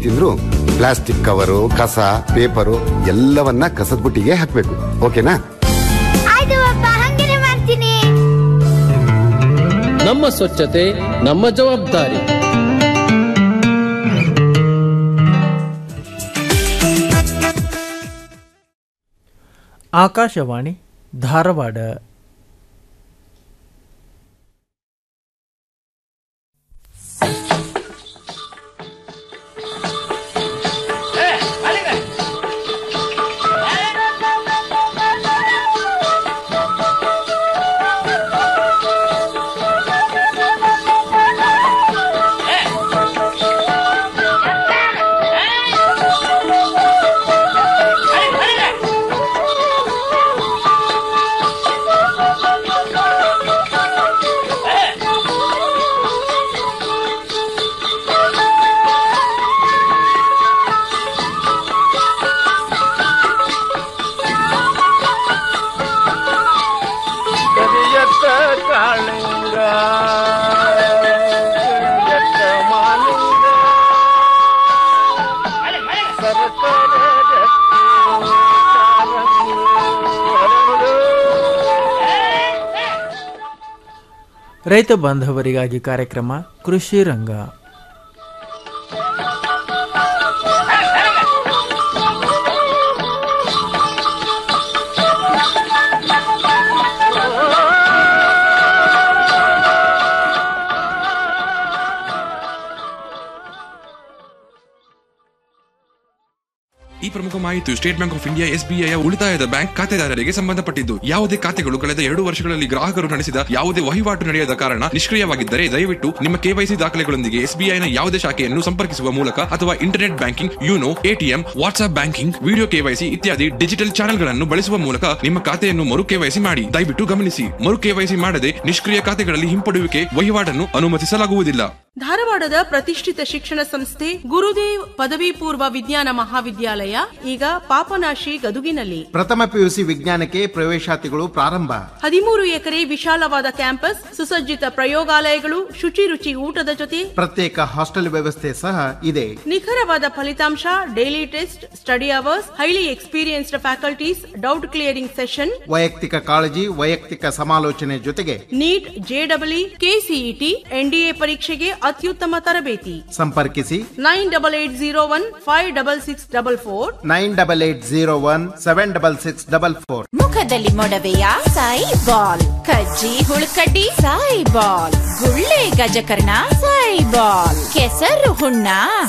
ತಿಂದ್ರು plastic cover ಕಸ paper ಎಲ್ಲವನ್ನ ಕಸದ ಬುಟ್ಟಿಗೆ ಹಾಕ್ಬೇಕು ಓಕೆನಾ ಆಯ್ತು ಅಪ್ಪ ಹಂಗೇನೆ ಮಾಡ್ತೀನಿ ನಮ್ಮ ಸ್ವಚ್ಛತೆ ನಮ್ಮ ಜವಾಬ್ದಾರಿ ಆಕಾಶವಾಣಿ ಧಾರವಾಡ ಕರಿಯತ್ತ ಕಾಳಿಂಗ ಕರಿಯತ್ತ ಮಾಲಿಂಗ ಸರಸರ ರತ್ನ ಕಾರಂಗಿ ಹರಡು. ರೈತ ಬಾಂಧವರಿಗಾಗಿ ಕಾರ್ಯಕ್ರಮ ಕೃಷಿ ರಂಗ ಈ ಪ್ರಮುಖ ಮಾಹಿತಿಯು State Bank of India SBI ಉಳಿತಾಯದ ಬ್ಯಾಂಕ್ ಖಾತೆದಾರರಿಗೆ ಸಂಬಂಧಪಟ್ಟಿದ್ದು ಯಾವುದೇ ಖಾತೆಗಳು ಕಳೆದ ಎರಡು ವರ್ಷಗಳಲ್ಲಿ ಗ್ರಾಹಕರು ನಡೆಸಿದ ಯಾವುದೇ ವಹಿವಾಟು ನಡೆಯದ ಕಾರಣ ನಿಷ್ಕ್ರಿಯವಾಗಿದ್ದರೆ ದಯವಿಟ್ಟು ನಿಮ್ಮ ಕೆವೈಸಿ ದಾಖಲೆಗಳೊಂದಿಗೆ ಎಸ್ಬಿಐನ ಯಾವುದೇ ಶಾಖೆಯನ್ನು ಸಂಪರ್ಕಿಸುವ ಮೂಲಕ ಅಥವಾ internet banking YONO ATM WhatsApp banking video KYC ಇತ್ಯಾದಿ ಡಿಜಿಟಲ್ ಚಾನೆಲ್ಗಳನ್ನು ಬಳಸುವ ಮೂಲಕ ನಿಮ್ಮ ಖಾತೆಯನ್ನು ಮರು ಕೆವೈಸಿ ಮಾಡಿ ದಯವಿಟ್ಟು ಗಮನಿಸಿ ಮರು ಕೆವೈಸಿ ಮಾಡದೆ ನಿಷ್ಕ್ರಿಯ ಖಾತೆಗಳಲ್ಲಿ ಹಿಂಪಡೆಯುವಿಕೆ ವಹಿವಾಟನ್ನು ಅನುಮತಿಸಲಾಗುವುದಿಲ್ಲ ಧಾರವಾಡದ ಪ್ರತಿಷ್ಠಿತ ಶಿಕ್ಷಣ ಸಂಸ್ಥೆ ಗುರುದೇವ್ ಪದವಿ ಪೂರ್ವ ವಿಜ್ಞಾನ ಮಹಾವಿದ್ಯಾಲಯ ಈಗ ಪಾಪನಾಶಿ ಗದುಗಿನಲ್ಲಿ ಪ್ರಥಮ ಪಿಯುಸಿ ವಿಜ್ಞಾನಕ್ಕೆ ಪ್ರವೇಶಾತಿಗಳು ಪ್ರಾರಂಭ ಹದಿಮೂರು ಎಕರೆ ವಿಶಾಲವಾದ ಕ್ಯಾಂಪಸ್ ಸುಸಜ್ಜಿತ ಪ್ರಯೋಗಾಲಯಗಳು ಶುಚಿ ರುಚಿ ಊಟದ ಜೊತೆ ಪ್ರತ್ಯೇಕ ಹಾಸ್ಟೆಲ್ ವ್ಯವಸ್ಥೆ ಸಹ ಇದೆ ನಿಖರವಾದ ಫಲಿತಾಂಶ daily test study hours highly experienced faculties doubt clearing session ವೈಯಕ್ತಿಕ ಕಾಳಜಿ ವೈಯಕ್ತಿಕ ಸಮಾಲೋಚನೆ ಜೊತೆಗೆ ನೀಟ್ ಜೆಡಬ್ಲ್ಇ ಕೆಸಿಇಟಿ ಎನ್ಡಿಎ ಪರೀಕ್ಷೆಗೆ ಅತ್ಯುತ್ತಮ ತರಬೇತಿ ಸಂಪರ್ಕಿಸಿ nine double eight zero one five double six double four nine double eight zero one seven double six double four ಮುಖದಲ್ಲಿ ಮೊಡವೆಯ ಸಾಯಿ ಬಾಲ್ ಕಜ್ಜಿ ಹುಳುಕಡ್ಡಿ ಸಾಯಿ ಬಾಲ್ ಗುಳ್ಳೆ ಗಜಕರ್ಣ ಸಾಯಿ ಬಾಲ್ ಕೆಸರು ಹುಣ್ಣ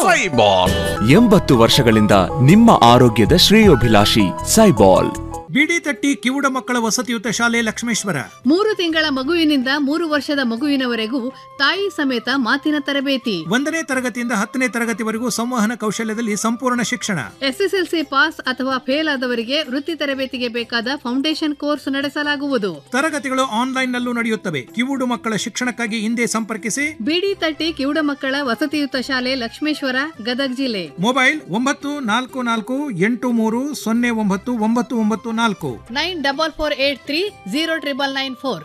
ಎಂಬತ್ತು ವರ್ಷಗಳಿಂದ ನಿಮ್ಮ ಆರೋಗ್ಯದ ಶ್ರೇಯೋಭಿಲಾಷಿ ಸೈಬಾಲ್ ಬಿಡಿ ತಟ್ಟಿ ಕಿವುಡ ಮಕ್ಕಳ ವಸತಿಯುತ ಶಾಲೆ ಲಕ್ಷ್ಮೇಶ್ವರ ಮೂರು ತಿಂಗಳ ಮಗುವಿನಿಂದ ಮೂರು ವರ್ಷದ ಮಗುವಿನವರೆಗೂ ತಾಯಿ ಸಮೇತ ಮಾತಿನ ತರಬೇತಿ ಒಂದನೇ ತರಗತಿಯಿಂದ ಹತ್ತನೇ ತರಗತಿವರೆಗೂ ಸಂವಹನ ಕೌಶಲ್ಯದಲ್ಲಿ ಸಂಪೂರ್ಣ ಶಿಕ್ಷಣ ಎಸ್ಎಸ್ಎಲ್ಸಿ ಪಾಸ್ ಅಥವಾ ಫೇಲ್ ಆದವರಿಗೆ ವೃತ್ತಿ ತರಬೇತಿಗೆ ಬೇಕಾದ ಫೌಂಡೇಶನ್ ಕೋರ್ಸ್ ನಡೆಸಲಾಗುವುದು ತರಗತಿಗಳು ಆನ್ಲೈನ್ ನಲ್ಲೂ ನಡೆಯುತ್ತವೆ ಕಿವುಡು ಮಕ್ಕಳ ಶಿಕ್ಷಣಕ್ಕಾಗಿ ಹಿಂದೆ ಸಂಪರ್ಕಿಸಿ ಬಿಡಿ ತಟ್ಟಿ ಕಿವುಡ ಮಕ್ಕಳ ವಸತಿಯುತ ಶಾಲೆ ಲಕ್ಷ್ಮೇಶ್ವರ ಗದಗ್ ಜಿಲ್ಲೆ ಮೊಬೈಲ್ ಒಂಬತ್ತು ನಾಲ್ಕು ನಾಲ್ಕು ಎಂಟು ಮೂರು ಸೊನ್ನೆ ಒಂಬತ್ತು ಒಂಬತ್ತು ಒಂಬತ್ತು ನಾಲ್ಕು nine double four eight three zero triple nine four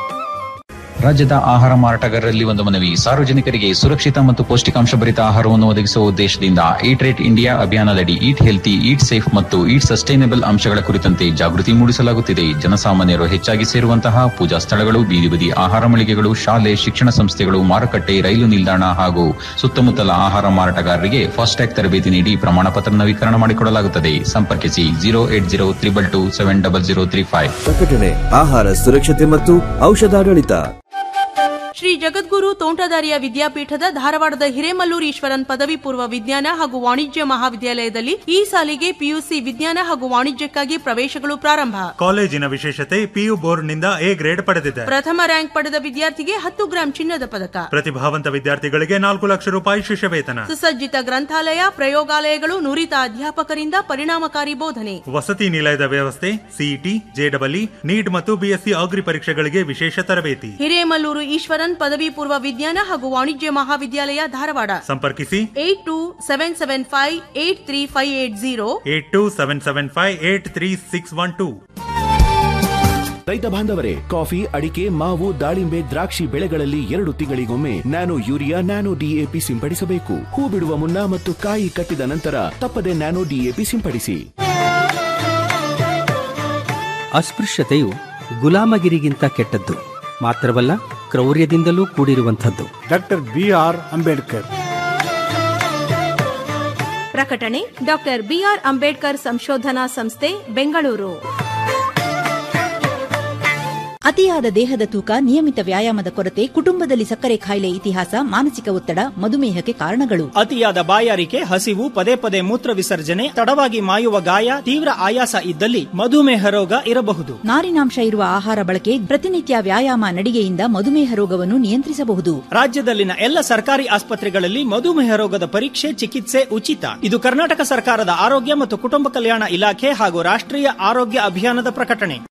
ರಾಜ್ಯದ ಆಹಾರ ಮಾರಾಟಗಾರರಲ್ಲಿ ಒಂದು ಮನವಿ ಸಾರ್ವಜನಿಕರಿಗೆ ಸುರಕ್ಷಿತ ಮತ್ತು ಪೌಷ್ಟಿಕಾಂಶ ಭರಿತ ಆಹಾರವನ್ನು ಒದಗಿಸುವ ಉದ್ದೇಶದಿಂದ ಈಟ್ ರೇಟ್ ಇಂಡಿಯಾ ಅಭಿಯಾನದಡಿ ಈಟ್ ಹೆಲ್ತಿ ಈಟ್ ಸೇಫ್ ಮತ್ತು ಈಟ್ ಸಸ್ಟೈನಬಲ್ ಅಂಶಗಳ ಕುರಿತಂತೆ ಜಾಗೃತಿ ಮೂಡಿಸಲಾಗುತ್ತಿದೆ ಜನಸಾಮಾನ್ಯರು ಹೆಚ್ಚಾಗಿ ಸೇರುವಂತಹ ಪೂಜಾ ಸ್ಥಳಗಳು ಬೀದಿ ಬದಿ ಆಹಾರ ಮಳಿಗೆಗಳು ಶಾಲೆ ಶಿಕ್ಷಣ ಸಂಸ್ಥೆಗಳು ಮಾರುಕಟ್ಟೆ ರೈಲು ನಿಲ್ದಾಣ ಹಾಗೂ ಸುತ್ತಮುತ್ತಲ ಆಹಾರ ಮಾರಾಟಗಾರರಿಗೆ ಫಾಸ್ಟ್ಯಾಗ್ ತರಬೇತಿ ನೀಡಿ ಪ್ರಮಾಣ ಪತ್ರ ನವೀಕರಣ ಮಾಡಿಕೊಡಲಾಗುತ್ತದೆ ಸಂಪರ್ಕಿಸಿ zero eight zero triple two seven double zero three five ಪ್ರಕಟಣೆ ಆಹಾರ ಸುರಕ್ಷತೆ ಮತ್ತು ಔಷಧಾಡಳಿತ ಶ್ರೀ ಜಗದ್ಗುರು ತೋಂಟದಾರ್ಯ ವಿದ್ಯಾಪೀಠದ ಧಾರವಾಡದ ಹಿರೇಮಲ್ಲೂರು ಈಶ್ವರನ್ ಪದವಿ ಪೂರ್ವ ವಿಜ್ಞಾನ ಹಾಗೂ ವಾಣಿಜ್ಯ ಮಹಾವಿದ್ಯಾಲಯದಲ್ಲಿ ಈ ಸಾಲಿಗೆ ಪಿಯುಸಿ ವಿಜ್ಞಾನ ಹಾಗೂ ವಾಣಿಜ್ಯಕ್ಕಾಗಿ ಪ್ರವೇಶಗಳು ಪ್ರಾರಂಭ ಕಾಲೇಜಿನ ವಿಶೇಷತೆ ಪಿಯು ಬೋರ್ಡ್ನಿಂದ ಎ ಗ್ರೇಡ್ ಪಡೆದಿದೆ ಪ್ರಥಮ ರ್ಯಾಂಕ್ ಪಡೆದ ವಿದ್ಯಾರ್ಥಿಗೆ ಹತ್ತು ಗ್ರಾಂ ಚಿನ್ನದ ಪದಕ ಪ್ರತಿಭಾವಂತ ವಿದ್ಯಾರ್ಥಿಗಳಿಗೆ ನಾಲ್ಕು ಲಕ್ಷ ರೂಪಾಯಿ ಶಿಷ್ಯ ವೇತನ ಸುಸಜ್ಜಿತ ಗ್ರಂಥಾಲಯ ಪ್ರಯೋಗಾಲಯಗಳು ನುರಿತ ಅಧ್ಯಾಪಕರಿಂದ ಪರಿಣಾಮಕಾರಿ ಬೋಧನೆ ವಸತಿ ನಿಲಯದ ವ್ಯವಸ್ಥೆ ಸಿಇಟಿ ಜೆಡಬ್ಲ್ಇ ನೀಟ್ ಮತ್ತು ಬಿಎಸ್ಸಿ ಅಗ್ರಿ ಪರೀಕ್ಷೆಗಳಿಗೆ ವಿಶೇಷ ತರಬೇತಿ ಹಿರೇಮಲ್ಲೂರು ಈಶ್ವರನ್ ಪದವಿ ಪೂರ್ವ ವಿಜ್ಞಾನ ಹಾಗೂ ವಾಣಿಜ್ಯ ಮಹಾವಿದ್ಯಾಲಯ ಧಾರವಾಡ ಸಂಪರ್ಕಿಸಿ eight two seven seven five eight three five eight zero eight two seven seven five eight three six one two ರೈತ ಬಾಂಧವರೇ ಕಾಫಿ ಅಡಿಕೆ ಮಾವು ದಾಳಿಂಬೆ ದ್ರಾಕ್ಷಿ ಬೆಳೆಗಳಲ್ಲಿ ಎರಡು ತಿಂಗಳಿಗೊಮ್ಮೆ ನ್ಯಾನೋ ಯೂರಿಯಾ ನ್ಯಾನೋ ಡಿಎಪಿ ಸಿಂಪಡಿಸಬೇಕು ಹೂ ಬಿಡುವ ಮುನ್ನ ಮತ್ತು ಕಾಯಿ ಕಟ್ಟಿದ ನಂತರ ತಪ್ಪದೆ ನ್ಯಾನೋ ಡಿಎಪಿ ಸಿಂಪಡಿಸಿ ಅಸ್ಪೃಶ್ಯತೆಯು ಗುಲಾಮಗಿರಿಗಿಂತ ಕೆಟ್ಟದ್ದು ಮಾತ್ರವಲ್ಲ ಕ್ರೌರ್ಯದಿಂದಲೂ ಕೂಡಿರುವಂಥದ್ದು ಡಾಕ್ಟರ್ ಬಿ ಆರ್ ಅಂಬೇಡ್ಕರ್ ಪ್ರಕಟಣೆ ಡಾಕ್ಟರ್ ಬಿಆರ್ ಅಂಬೇಡ್ಕರ್ ಸಂಶೋಧನಾ ಸಂಸ್ಥೆ ಬೆಂಗಳೂರು ಅತಿಯಾದ ದೇಹದ ತೂಕ ನಿಯಮಿತ ವ್ಯಾಯಾಮದ ಕೊರತೆ ಕುಟುಂಬದಲ್ಲಿ ಸಕ್ಕರೆ ಕಾಯಿಲೆ ಇತಿಹಾಸ ಮಾನಸಿಕ ಒತ್ತಡ ಮಧುಮೇಹಕ್ಕೆ ಕಾರಣಗಳು ಅತಿಯಾದ ಬಾಯಾರಿಕೆ ಹಸಿವು ಪದೇ ಪದೇ ಮೂತ್ರ ವಿಸರ್ಜನೆ ತಡವಾಗಿ ಮಾಯುವ ಗಾಯ ತೀವ್ರ ಆಯಾಸ ಇದ್ದಲ್ಲಿ ಮಧುಮೇಹ ರೋಗ ಇರಬಹುದು ನಾರಿನಾಂಶ ಇರುವ ಆಹಾರ ಬಳಕೆ ಪ್ರತಿನಿತ್ಯ ವ್ಯಾಯಾಮ ನಡಿಗೆಯಿಂದ ಮಧುಮೇಹ ರೋಗವನ್ನು ನಿಯಂತ್ರಿಸಬಹುದು ರಾಜ್ಯದಲ್ಲಿನ ಎಲ್ಲ ಸರ್ಕಾರಿ ಆಸ್ಪತ್ರೆಗಳಲ್ಲಿ ಮಧುಮೇಹ ರೋಗದ ಪರೀಕ್ಷೆ ಚಿಕಿತ್ಸೆ ಉಚಿತ ಇದು ಕರ್ನಾಟಕ ಸರ್ಕಾರದ ಆರೋಗ್ಯ ಮತ್ತು ಕುಟುಂಬ ಕಲ್ಯಾಣ ಇಲಾಖೆ ಹಾಗೂ ರಾಷ್ಟ್ರೀಯ ಆರೋಗ್ಯ ಅಭಿಯಾನದ ಪ್ರಕಟಣೆ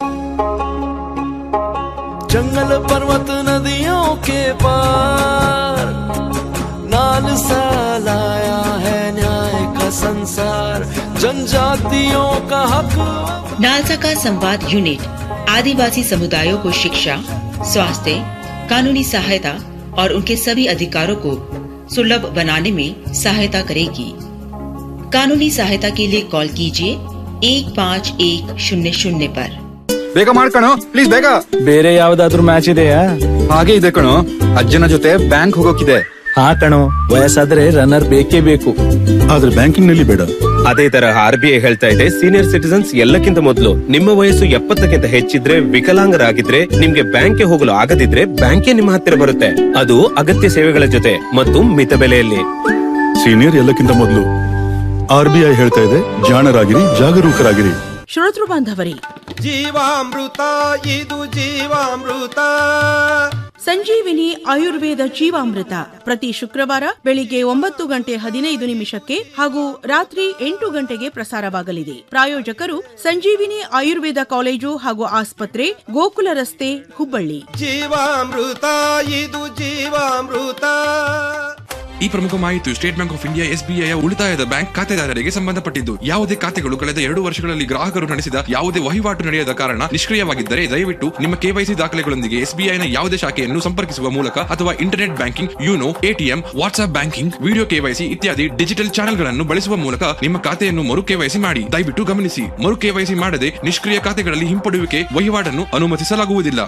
जंगल पर्वत नदियों के पार नाल सा लाया है न्याय का संसार जनजातियों का हक नालसा का संवाद यूनिट आदिवासी समुदायों को शिक्षा स्वास्थ्य कानूनी सहायता और उनके सभी अधिकारों को सुलभ बनाने में सहायता करेगी कानूनी सहायता के लिए कॉल कीजिए एक पाँच एक शून्य शून्य पर ಬೇಗ ಮಾಡ್ಕಣೋ ಪ್ಲೀಸ್ ಬೇಗ ಬೇರೆ ಯಾವ್ದಾದ್ರು ಮ್ಯಾಚ್ ಇದೆಯಾ ಹಾಗೆ ಇದೆ ಕಣೋ ಅಜ್ಜನ ಜೊತೆ ಬ್ಯಾಂಕ್ ಹೋಗೋಕಿದೆ ಹಾ ಕಣೋ ವಯಸ್ಸಾದ್ರೆ ರನ್ನರ್ ಬೇಕೇ ಬೇಕು ಆದ್ರೆ ಬ್ಯಾಂಕಿಂಗ್ ನಲ್ಲಿ ಬೇಡ ಅದೇ ತರಹ ಆರ್ ಬಿ ಐ ಹೇಳ್ತಾ ಇದೆ ಸೀನಿಯರ್ ಸಿಟಿಸನ್ಸ್ ಎಲ್ಲಕ್ಕಿಂತ ಮೊದಲು ನಿಮ್ಮ ವಯಸ್ಸು ಎಪ್ಪತ್ತಕ್ಕಿಂತ ಹೆಚ್ಚಿದ್ರೆ ವಿಕಲಾಂಗರಾಗಿದ್ರೆ ನಿಮ್ಗೆ ಬ್ಯಾಂಕ್ಗೆ ಹೋಗಲು ಆಗದಿದ್ರೆ ಬ್ಯಾಂಕೇ ನಿಮ್ಮ ಹತ್ತಿರ ಬರುತ್ತೆ ಅದು ಅಗತ್ಯ ಸೇವೆಗಳ ಜೊತೆ ಮತ್ತು ಮಿತ ಬೆಲೆಯಲ್ಲಿ ಸೀನಿಯರ್ ಎಲ್ಲಕ್ಕಿಂತ ಮೊದಲು ಆರ್ ಬಿ ಐ ಹೇಳ್ತಾ ಇದೆ ಜಾಣರಾಗಿರಿ ಜಾಗರೂಕರಾಗಿರಿ ಶ್ರೋತೃ ಬಾಂಧವರೇ ಜೀವಾಮೃತ ಇದು ಜೀವಾಮೃತ ಸಂಜೀವಿನಿ ಆಯುರ್ವೇದ ಜೀವಾಮೃತ ಪ್ರತಿ ಶುಕ್ರವಾರ ಬೆಳಿಗ್ಗೆ ಒಂಬತ್ತು ಗಂಟೆ ಹದಿನೈದು ನಿಮಿಷಕ್ಕೆ ಹಾಗೂ ರಾತ್ರಿ ಎಂಟು ಗಂಟೆಗೆ ಪ್ರಸಾರವಾಗಲಿದೆ ಪ್ರಾಯೋಜಕರು ಸಂಜೀವಿನಿ ಆಯುರ್ವೇದ ಕಾಲೇಜು ಹಾಗೂ ಆಸ್ಪತ್ರೆ ಗೋಕುಲ ರಸ್ತೆ ಹುಬ್ಬಳ್ಳಿ ಜೀವಾಮೃತ ಇದು ಜೀವಾಮೃತ ಈ ಪ್ರಮುಖ ಮಾಹಿತಿಯು State Bank of India SBI ಉಳಿತಾಯದ ಬ್ಯಾಂಕ್ ಖಾತೆದಾರರಿಗೆ ಸಂಬಂಧಪಟ್ಟಿದ್ದು ಯಾವುದೇ ಖಾತೆಗಳು ಕಳೆದ ಎರಡು ವರ್ಷಗಳಲ್ಲಿ ಗ್ರಾಹಕರು ನಡೆಸಿದ ಯಾವುದೇ ವಹಿವಾಟು ನಡೆಯದ ಕಾರಣ ನಿಷ್ಕ್ರಿಯವಾಗಿದ್ದರೆ ದಯವಿಟ್ಟು ನಿಮ್ಮ ಕೆವೈಸಿ ದಾಖಲೆಗಳೊಂದಿಗೆ ಎಸ್ಬಿಐನ ಯಾವುದೇ ಶಾಖೆಯನ್ನು ಸಂಪರ್ಕಿಸುವ ಮೂಲಕ ಅಥವಾ internet banking YONO ATM WhatsApp banking video KYC ಇತ್ಯಾದಿ ಡಿಜಿಟಲ್ ಚಾನೆಲ್ಗಳನ್ನು ಬಳಸುವ ಮೂಲಕ ನಿಮ್ಮ ಖಾತೆಯನ್ನು ಮರು ಕೆವೈಸಿ ಮಾಡಿ ದಯವಿಟ್ಟು ಗಮನಿಸಿ ಮರು ಕೆವೈಸಿ ಮಾಡದೆ ನಿಷ್ಕ್ರಿಯ ಖಾತೆಗಳಲ್ಲಿ ಹಿಂಪಡೆಯುವಿಕೆ ವಹಿವಾಟನ್ನು ಅನುಮತಿಸಲಾಗುವುದಿಲ್ಲ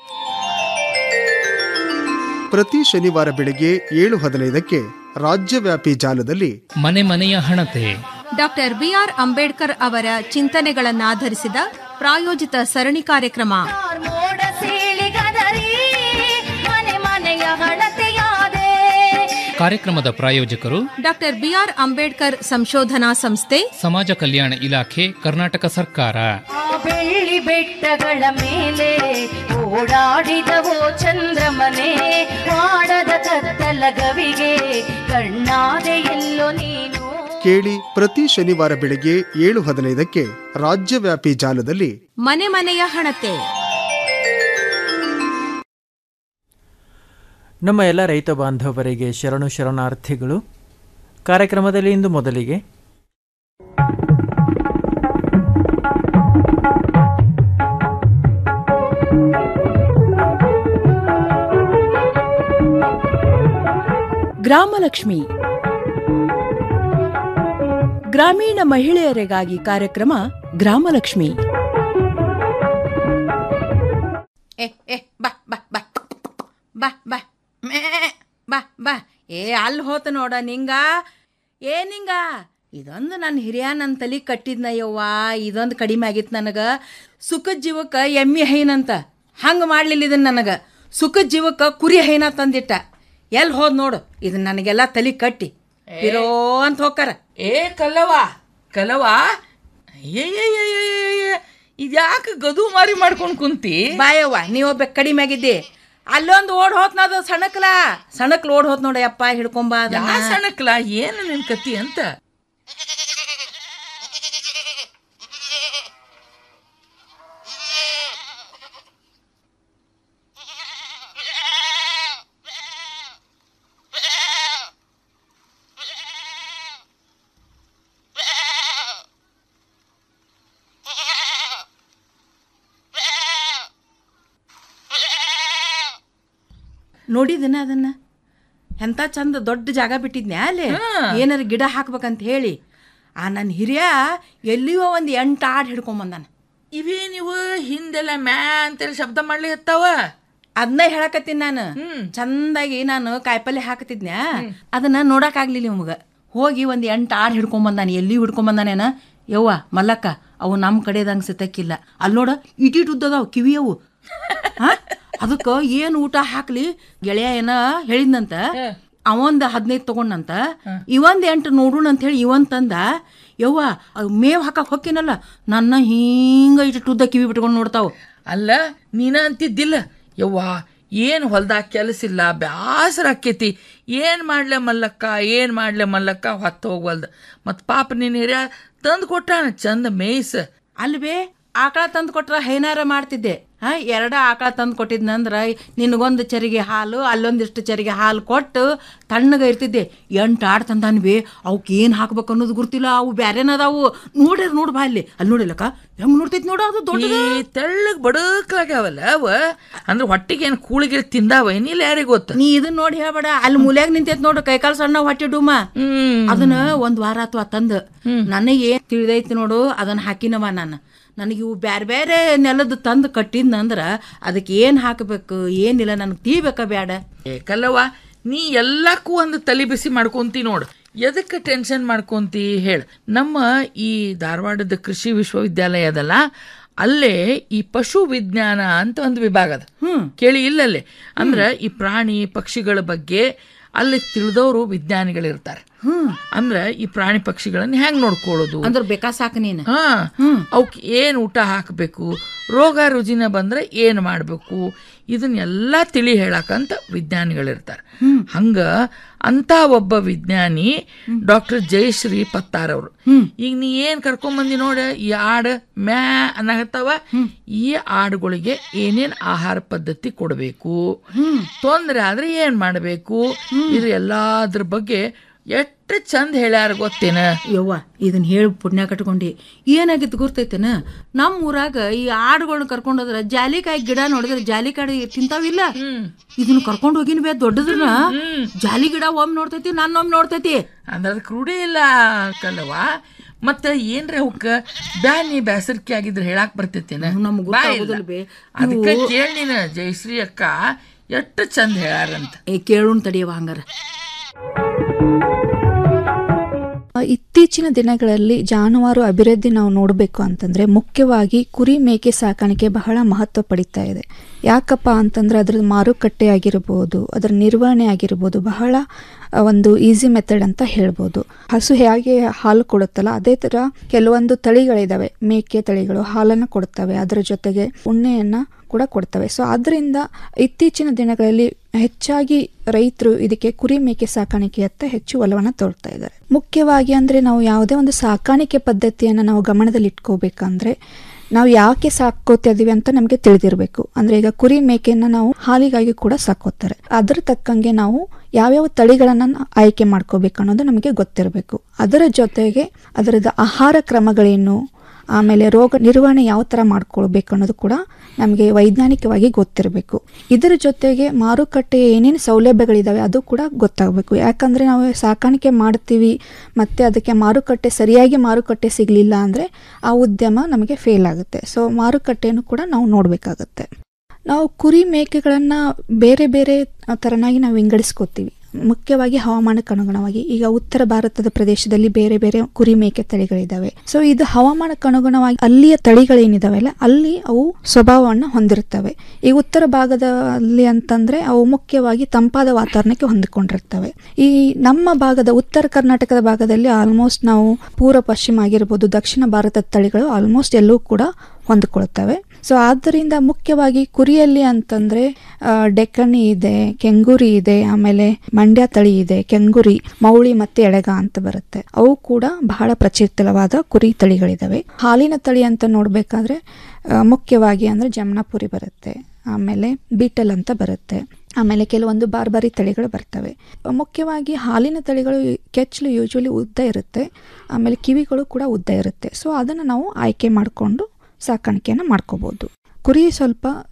ಪ್ರತಿ ಶನಿವಾರ ಬೆಳಿಗ್ಗೆ ಏಳು ಹದಿನೈದಕ್ಕೆ ರಾಜ್ಯವ್ಯಾಪಿ ಜಾಲದಲ್ಲಿ ಮನೆ ಮನೆಯ ಹಣತೆ ಡಾಕ್ಟರ್ ಬಿಆರ್ ಅಂಬೇಡ್ಕರ್ ಅವರ ಚಿಂತನೆಗಳನ್ನಾಧರಿಸಿದ ಪ್ರಾಯೋಜಿತ ಸರಣಿ ಕಾರ್ಯಕ್ರಮ ಮೋಡ ಸೀಳಿಗದರಿ ಮನೆ ಮನೆಯ ಹಣತೆಯಾದೆ ಕಾರ್ಯಕ್ರಮದ ಪ್ರಾಯೋಜಕರು ಡಾಕ್ಟರ್ ಬಿಆರ್ ಅಂಬೇಡ್ಕರ್ ಸಂಶೋಧನಾ ಸಂಸ್ಥೆ ಸಮಾಜ ಕಲ್ಯಾಣ ಇಲಾಖೆ ಕರ್ನಾಟಕ ಸರ್ಕಾರ ಆ ಬೆಳ್ಳಿ ಬೆಟ್ಟಗಳ ಮೇಲೆ ಓಡಾಡಿದವೋ ಚಂದ್ರಮನೆ ಮಾಡದ ಕತ್ತಲ ಗವಿಗೆ ಕಣ್ಣಾದೆ ಎಲ್ಲೋ ನೀನು ಕೇಳಿ ಪ್ರತಿ ಶನಿವಾರ ಬೆಳಿಗ್ಗೆ ಏಳು ಹದಿನೈದಕ್ಕೆ ರಾಜ್ಯವ್ಯಾಪಿ ಜಾಲದಲ್ಲಿ ಮನೆ ಮನೆಯ ಹಣತೆ ನಮ್ಮ ಎಲ್ಲ ರೈತ ಬಾಂಧವರಿಗೆ ಶರಣು ಶರಣಾರ್ಥಿಗಳು ಕಾರ್ಯಕ್ರಮದಲ್ಲಿ ಇಂದು ಮೊದಲಿಗೆ ಗ್ರಾಮಲಕ್ಷ್ಮಿ ಗ್ರಾಮೀಣ ಮಹಿಳೆಯರಿಗಾಗಿ ಕಾರ್ಯಕ್ರಮ ಗ್ರಾಮಲಕ್ಷ್ಮಿ ಏ ಏ ಬಾ ಬಾ ಬಾ ಬಾ ಬಾ ಮೇ ಬಾ ಬಾ ಏ ಅಲ್ಲಿ ಹೋತ ನೋಡ ನಿಂಗ ಏ ನಿಂಗ ಇದೊಂದು ನನ್ನ ಹಿರಿಯ ನನ್ನ ತಲೆ ಕಟ್ಟಿದ್ನಯ್ಯವ್ವ ಇದೊಂದು ಕಡಿಮೆ ಆಗಿತ್ತು ನನಗೆ ಸುಖದ ಜೀವಕ್ಕೆ ಎಮ್ಮೆ ಹೈನಂತ ಹಂಗೆ ಮಾಡ್ಲಿಲ್ಲ ಇದನ್ನ ನನಗೆ ಸುಖದ ಜೀವಕ್ಕೆ ಕುರಿ ಹೈನ ತಂದಿಟ್ಟ ಎಲ್ಲಿ ಹೋದ್ ನೋಡು ಇದನ್ನ ನನಗೆಲ್ಲ ತಲೆ ಕಟ್ಟಿ ಇರೋ ಅಂತ ಹೋಗ್ತಾರ ಏ ಕಲ್ಲವ ಕಲ್ಲವ ಇದ್ಯಾಕೆ ಗದು ಮಾರಿ ಮಾಡ್ಕೊಂಡು ಕುಂತಿ ಬಾಯವ್ವ ನೀವೊಬ್ಬ ಕಡಿಮೆ ಆಗಿದ್ದಿ ಅಲ್ಲೊಂದು ಓಡ್ ಹೋತ್ನದು ಸಣಕ್ಲ ಸಣಕ್ಲ ಓಡ್ ಹೋತ್ ನೋಡಯ್ಯಪ್ಪ ಹಿಡ್ಕೊಂಬ ಯಾ ಸಣಕ್ಲ ಏನು ನಿನ್ ಕತಿ ಅಂತ ನೋಡಿದನ ಅದನ್ನ ಎಂತ ಚಂದ ದೊಡ್ಡ ಜಾಗ ಬಿಟ್ಟಿದ್ನ್ಯಾ ಅಲ್ಲಿ ಏನಾರ ಗಿಡ ಹಾಕ್ಬೇಕಂತ ಹೇಳಿ ಆ ನನ್ನ ಹಿರಿಯ ಎಲ್ಲಿಯೋ ಒಂದು ಎಂಟು ಆಡ್ ಹಿಡ್ಕೊಂಬಂದಾನ ಇವೇ ನೀವು ಹಿಂದೆಲ್ಲ ಮ್ಯಾ ಅಂತೇಳಿ ಶಬ್ದ ಮಾಡ್ಲಿ ಹತ್ತಾವ ಅದನ್ನ ಹೇಳಕತ್ತೀನಿ ನಾನು ಚಂದಾಗಿ ನಾನು ಕಾಯಿಪಲ್ಲೆ ಹಾಕತಿದ್ನ್ಯಾ ಅದನ್ನ ನೋಡಕ್ ಆಗ್ಲಿಲ್ಲ ನಿಮ್ಗ ಹೋಗಿ ಒಂದ್ ಎಂಟು ಆಡ್ ಹಿಡ್ಕೊಂಬಂದಾನ ಎಲ್ಲಿ ಹಿಡ್ಕೊಂಬಂದಾನೇನ ಯವ್ವ ಮಲ್ಲಕ್ಕ ಅವು ನಮ್ಮ ಕಡೆದಂಗೆ ಸಿತಕ್ಕಿಲ್ಲ ಅಲ್ಲಿ ನೋಡ ಇಟಿಟ್ ಉದ್ದದಾವ್ ಕಿವಿ ಅವು ಅದಕ್ಕ ಏನು ಊಟ ಹಾಕ್ಲಿ ಗೆಳೆಯ ಏನ ಹೇಳಿದ್ನಂತ ಅವಂದ ಹದಿನೈದು ತಗೊಂಡಂತ ಇವಂದ್ ಎಂಟು ನೋಡೋಣ ಅಂತ ಹೇಳಿ ಇವನ್ ತಂದ ಯವ್ವ ಅವ್ ಮೇವ್ ಹಾಕಕ್ ಹೊಕ್ಕಿನಲ್ಲ ನನ್ನ ಹಿಂಗ ಇಟ್ಟು ಉದ್ದ ಕಿವಿ ಬಿಟ್ಕೊಂಡು ನೋಡ್ತಾವ ಅಲ್ಲ ನೀನ ಅಂತಿದ್ದಿಲ್ಲ ಯವ್ವ ಏನು ಹೊಲ್ದಾಗ ಕೆಲಸ ಇಲ್ಲ ಬ್ಯಾಸರ ಆಕ್ಕೇತಿ ಏನು ಮಾಡ್ಲೆ ಮಲ್ಲಕ್ಕ ಏನು ಮಾಡ್ಲೆ ಮಲ್ಲಕ್ಕ ಹೊತ್ತು ಹೋಗ್ವಲ್ದ ಮತ್ತು ಪಾಪ ನಿನ್ನ ಹಿರಿಯ ತಂದು ಕೊಟ್ಟಾನ ಚಂದ ಮೇಯ್ಸ ಅಲ್ವೇ ಆಕಳ ತಂದು ಕೊಟ್ರ ಹೈನಾರ ಮಾಡ್ತಿದ್ದೆ ಹಾ ಎರಡ ಆಕಳ ತಂದು ಕೊಟ್ಟಿದ್ನಂದ್ರ ನಿನಗೊಂದು ಚರಿಗೆ ಹಾಲು ಅಲ್ಲೊಂದಿಷ್ಟು ಚರಿಗೆ ಹಾಲು ಕೊಟ್ಟು ತಣ್ಣಗ ಇರ್ತಿದ್ದೆ ಎಂಟು ಆಡ್ ತಂದಾನ್ವಿ ಅವಕ್ ಏನ್ ಹಾಕ್ಬೇಕು ಅನ್ನೋದು ಗುರ್ತಿಲ್ಲ ಅವು ಬ್ಯಾರೇನದಾವು ನೋಡ್ರಿ ನೋಡ್ ಬಾ ಅಲ್ಲಿ ಅಲ್ಲಿ ನೋಡಿಲ್ಲಕ್ಕ ಹೆಂಗ್ ನೋಡ್ತೈತಿ ನೋಡ ಅದು ದೊಡ್ಡ ತೆಳ್ಳಗ್ ಬಡಕ್ಲಾಗ್ಯಾವಲ್ಲ ಅವ ಅಂದ್ರೆ ಹೊಟ್ಟಿಗೆ ಏನು ಕೂಳಿಗೆ ತಿಂದಾವ ಏನಿಲ್ಲ ಯಾರಿಗೆ ಗೊತ್ತ ನೀ ಇದನ್ನ ನೋಡಿ ಹೇಳ್ಬೇಡ ಅಲ್ಲಿ ಮೂಲ್ಯಾಗ ನಿಂತೈತ್ ನೋಡು ಕೈಕಾಲ್ ಸಣ್ಣ ಹೊಟ್ಟೆ ಡೂಮ ಅದನ್ನ ಒಂದ್ ವಾರ ಅಥವಾ ತಂದ ನನಗೆ ತಿಳಿದೈತಿ ನೋಡು ಅದನ್ನ ಹಾಕಿನವ ನಾನು ನನಗೆ ಇವು ಬ್ಯಾರೆ ಬೇರೆ ನೆಲದ ತಂದು ಕಟ್ಟಿದ್ನಂದ್ರ ಅದಕ್ಕೆ ಏನ್ ಹಾಕಬೇಕು ಏನಿಲ್ಲ ನನಗೆ ತೀಬೇಕ ಬ್ಯಾಡ ಏ ಕಲ್ಲವ್ವ ನೀ ಎಲ್ಲಕ್ಕೂ ಒಂದು ತಲೆ ಬಿಸಿ ಮಾಡ್ಕೊಂತಿ ನೋಡು ಎದಕ್ಕೆ ಟೆನ್ಷನ್ ಮಾಡ್ಕೊಂತಿ ಹೇಳ ನಮ್ಮ ಈ ಧಾರವಾಡದ ಕೃಷಿ ವಿಶ್ವವಿದ್ಯಾಲಯ ಅದಲ್ಲ ಅಲ್ಲೇ ಈ ಪಶು ವಿಜ್ಞಾನ ಅಂತ ಒಂದು ವಿಭಾಗ ಅದ ಕೇಳಿ ಇಲ್ಲಲ್ಲೇ ಅಂದ್ರೆ ಈ ಪ್ರಾಣಿ ಪಕ್ಷಿಗಳ ಬಗ್ಗೆ ಅಲ್ಲಿ ತಿಳಿದವರು ವಿಜ್ಞಾನಿಗಳಿರ್ತಾರೆ ಅಂದ್ರೆ ಈ ಪ್ರಾಣಿ ಪಕ್ಷಿಗಳನ್ನ ಹೆಂಗ್ ನೋಡ್ಕೊಳ್ಳೋದು ಅಂದ್ರೆ ಬೇಕಾ ಸಾಕು ನೀನು ಹಾ ಅವಕ್ಕೆ ಏನು ಊಟ ಹಾಕಬೇಕು ರೋಗ ರುಜಿನ ಬಂದ್ರೆ ಏನು ಮಾಡಬೇಕು ಇದನ್ನೆಲ್ಲ ತಿಳಿ ಹೇಳಕಂತ ವಿಜ್ಞಾನಿಗಳಿರ್ತಾರೆ ಹಂಗ ಅಂತ ಒಬ್ಬ ವಿಜ್ಞಾನಿ ಡಾಕ್ಟರ್ ಜಯಶ್ರೀ ಪತ್ತಾರ್ ಅವರು ಈಗ ನೀ ಏನ್ ಕರ್ಕೊಂಬಂದಿ ನೋಡ ಈ ಆಡ್ ಮ್ಯಾ ಅನ್ನಕತ್ತಾವ ಈ ಆಡುಗಳಿಗೆ ಏನೇನ್ ಆಹಾರ ಪದ್ಧತಿ ಕೊಡಬೇಕು ತೊಂದ್ರೆ ಆದ್ರೆ ಏನ್ ಮಾಡಬೇಕು ಇದು ಎಲ್ಲಾದ್ರ ಬಗ್ಗೆ ಎಷ್ಟು ಚಂದ ಹೇಳ್ಯಾರ ಗೊತ್ತೇನ ಯವ್ವ ಇದನ್ನ ಹೇಳಿ ಪುಣ್ಯ ಕಟ್ಕೊಂಡಿ ಏನಾಗಿತ್ತು ಗುರ್ತೈತೇನ ನಮ್ಮ ಊರಾಗ ಈ ಆಡುಗಳನ್ನ ಕರ್ಕೊಂಡೋದ್ರ ಜಾಲಿಕಾಯಿ ಗಿಡ ನೋಡಿದ್ರೆ ಜಾಲಿಕಾಯಿ ತಿಂತಾವಿಲ್ಲ ಇದನ್ನ ಕರ್ಕೊಂಡು ಹೋಗಿನ ಬೇ ದೊಡ್ಡದನ್ನ ಜಾಲಿ ಗಿಡ ಒಮ್ಮೆ ನೋಡ್ತೈತಿ ನಾನು ಒಮ್ಮೆ ನೋಡ್ತೈತಿ ಅಂದ್ರೆ ಅದಕ್ಕೆ ರೂಢಿ ಇಲ್ಲ ಕಲ್ಲವ ಮತ್ತ ಏನ್ರ ಅವಕ್ಕ ಬ್ಯಾನಿ ಬ್ಯಾಸರಿಕೆ ಆಗಿದ್ರೆ ಹೇಳಾಕ್ ಬರ್ತೈತೇನ ನಮ್ಗ್ ಬಾ ಇಲ್ಲ. ಗೊತ್ತಾಗೋದಿಲ್ಲ ಬೇ. ಅದಕ್ಕೆ ಇವು- ಕೇಳಿ ನೀನು ಜಯಶ್ರೀ ಅಕ್ಕ ಎಷ್ಟು ಚಂದ ಹೇಳ್ಯಾರಂತ ಏ ಕೇಳೋಣ ತಡಿಯವ ಹಂಗಾರ ಇತ್ತೀಚಿನ ದಿನಗಳಲ್ಲಿ ಜಾನುವಾರು ಅಭಿವೃದ್ಧಿ ನಾವು ನೋಡಬೇಕು ಅಂತಂದ್ರೆ ಮುಖ್ಯವಾಗಿ ಕುರಿ ಮೇಕೆ ಸಾಕಾಣಿಕೆ ಬಹಳ ಮಹತ್ವ ಪಡಿತಾ ಇದೆ ಯಾಕಪ್ಪ ಅಂತಂದ್ರೆ ಅದ್ರ ಮಾರುಕಟ್ಟೆ ಆಗಿರ್ಬೋದು ಅದರ ನಿರ್ವಹಣೆ ಆಗಿರ್ಬೋದು ಬಹಳ ಆ, ಒಂದು ಈಸಿ ಮೆಥಡ್ ಅಂತ ಹೇಳ್ಬೋದು ಹಸು ಹೇಗೆ ಹಾಲು ಕೊಡುತ್ತಲ್ಲ ಅದೇ ಥರ ಕೆಲವೊಂದು ತಳಿಗಳಿದಾವೆ ಮೇಕೆ ತಳಿಗಳು ಹಾಲನ್ನು ಕೊಡ್ತವೆ ಅದರ ಜೊತೆಗೆ ಉಣ್ಣೆಯನ್ನು ಕೂಡ ಕೊಡ್ತವೆ ಸೊ ಅದರಿಂದ ಇತ್ತೀಚಿನ ದಿನಗಳಲ್ಲಿ ಹೆಚ್ಚಾಗಿ ರೈತರು ಇದಕ್ಕೆ ಕುರಿ ಮೇಕೆ ಸಾಕಾಣಿಕೆಯತ್ತ ಹೆಚ್ಚು ಒಲವನ್ನು ತೋರ್ತಾ ಇದ್ದಾರೆ ಮುಖ್ಯವಾಗಿ ಅಂದರೆ ನಾವು ಯಾವುದೇ ಒಂದು ಸಾಕಾಣಿಕೆ ಪದ್ಧತಿಯನ್ನು ನಾವು ಗಮನದಲ್ಲಿ ಇಟ್ಕೋಬೇಕಂದ್ರೆ ನಾವು ಯಾಕೆ ಸಾಕೋತಾ ಇದೀವಿ ಅಂತ ನಮಗೆ ತಿಳಿದಿರಬೇಕು ಅಂದ್ರೆ ಈಗ ಕುರಿ ಮೇಕೆಯನ್ನು ನಾವು ಹಾಲಿಗಾಗಿ ಕೂಡ ಸಾಕೋತಾರೆ ಅದರ ತಕ್ಕಂಗೆ ನಾವು ಯಾವ್ಯಾವ ತಳಿಗಳನ್ನು ಆಯ್ಕೆ ಮಾಡ್ಕೋಬೇಕು ಅನ್ನೋದು ನಮಗೆ ಗೊತ್ತಿರಬೇಕು ಅದರ ಜೊತೆಗೆ ಅದರದ ಆಹಾರ ಕ್ರಮಗಳೇನು ಆಮೇಲೆ ರೋಗ ನಿರ್ವಹಣೆ ಯಾವ ಥರ ಮಾಡ್ಕೊಳ್ಬೇಕು ಅನ್ನೋದು ಕೂಡ ನಮಗೆ ವೈಜ್ಞಾನಿಕವಾಗಿ ಗೊತ್ತಿರಬೇಕು ಇದರ ಜೊತೆಗೆ ಮಾರುಕಟ್ಟೆ ಏನೇನು ಸೌಲಭ್ಯಗಳಿದಾವೆ ಅದು ಕೂಡ ಗೊತ್ತಾಗಬೇಕು ಯಾಕಂದರೆ ನಾವು ಸಾಕಾಣಿಕೆ ಮಾಡ್ತೀವಿ ಮತ್ತು ಅದಕ್ಕೆ ಮಾರುಕಟ್ಟೆ ಸರಿಯಾಗಿ ಮಾರುಕಟ್ಟೆ ಸಿಗಲಿಲ್ಲ ಅಂದರೆ ಆ ಉದ್ಯಮ ನಮಗೆ ಫೇಲ್ ಆಗುತ್ತೆ ಸೊ ಮಾರುಕಟ್ಟೆಯನ್ನು ಕೂಡ ನಾವು ನೋಡಬೇಕಾಗತ್ತೆ ನಾವು ಕುರಿ ಮೇಕೆಗಳನ್ನು ಬೇರೆ ಬೇರೆ ಥರನಾಗಿ ನಾವು ವಿಂಗಡಿಸ್ಕೋತೀವಿ ಮುಖ್ಯವಾಗಿ ಹವಾಮಾನಕ್ಕೆ ಅನುಗುಣವಾಗಿ ಈಗ ಉತ್ತರ ಭಾರತದ ಪ್ರದೇಶದಲ್ಲಿ ಬೇರೆ ಬೇರೆ ಕುರಿ ಮೇಕೆ ತಳಿಗಳಿದಾವೆ ಸೊ ಇದು ಹವಾಮಾನಕ್ಕೆ ಅನುಗುಣವಾಗಿ ಅಲ್ಲಿಯ ತಳಿಗಳೇನಿದಾವೆಲ್ಲ ಅಲ್ಲಿ ಅವು ಸ್ವಭಾವವನ್ನು ಹೊಂದಿರ್ತವೆ ಈ ಉತ್ತರ ಭಾಗದಲ್ಲಿ ಅಂತಂದ್ರೆ ಅವು ಮುಖ್ಯವಾಗಿ ತಂಪಾದ ವಾತಾವರಣಕ್ಕೆ ಹೊಂದಿಕೊಂಡಿರ್ತವೆ ಈ ನಮ್ಮ ಭಾಗದ ಉತ್ತರ ಕರ್ನಾಟಕದ ಭಾಗದಲ್ಲಿ ಆಲ್ಮೋಸ್ಟ್ ನಾವು ಪೂರ್ವ ಪಶ್ಚಿಮ ಆಗಿರ್ಬೋದು ದಕ್ಷಿಣ ಭಾರತದ ತಳಿಗಳು ಆಲ್ಮೋಸ್ಟ್ ಎಲ್ಲವೂ ಕೂಡ ಹೊಂದಿಕೊಳ್ತವೆ ಸೊ ಆದ್ದರಿಂದ ಮುಖ್ಯವಾಗಿ ಕುರಿಯಲ್ಲಿ ಅಂತಂದ್ರೆ ಆ, ಡೆಕ್ಕನಿ ಇದೆ ಕೆಂಗುರಿ ಇದೆ ಆಮೇಲೆ ಮಂಡ್ಯ ತಳಿ ಇದೆ ಕೆಂಗುರಿ ಮೌಳಿ ಮತ್ತೆ ಎಳೆಗ ಅಂತ ಬರುತ್ತೆ ಅವು ಕೂಡ ಬಹಳ ಪ್ರಚಲಿತವಾದ ಕುರಿ ತಳಿಗಳಿದಾವೆ ಹಾಲಿನ ತಳಿ ಅಂತ ನೋಡ್ಬೇಕಾದ್ರೆ ಆ, ಮುಖ್ಯವಾಗಿ ಅಂದ್ರೆ ಜಮ್ನಾಪುರಿ ಬರುತ್ತೆ ಆಮೇಲೆ ಬೀಟಲ್ ಅಂತ ಬರುತ್ತೆ ಆಮೇಲೆ ಕೆಲವೊಂದು ಬಾರ್ಬರಿ ತಳಿಗಳು ಬರ್ತವೆ ಮುಖ್ಯವಾಗಿ ಹಾಲಿನ ತಳಿಗಳು ಕೆಚ್ಚಲು ಯೂಶ್ವಲಿ ಉದ್ದ ಇರುತ್ತೆ ಆಮೇಲೆ ಕಿವಿಗಳು ಕೂಡ ಉದ್ದ ಇರುತ್ತೆ ಸೊ ಅದನ್ನು ನಾವು ಆಯ್ಕೆ ಮಾಡಿಕೊಂಡು ಸಾಕಾಣಿಕೆಯನ್ನು ಮಾಡ್ಕೋಬೋದು ಕುರಿ ಸ್ವಲ್ಪ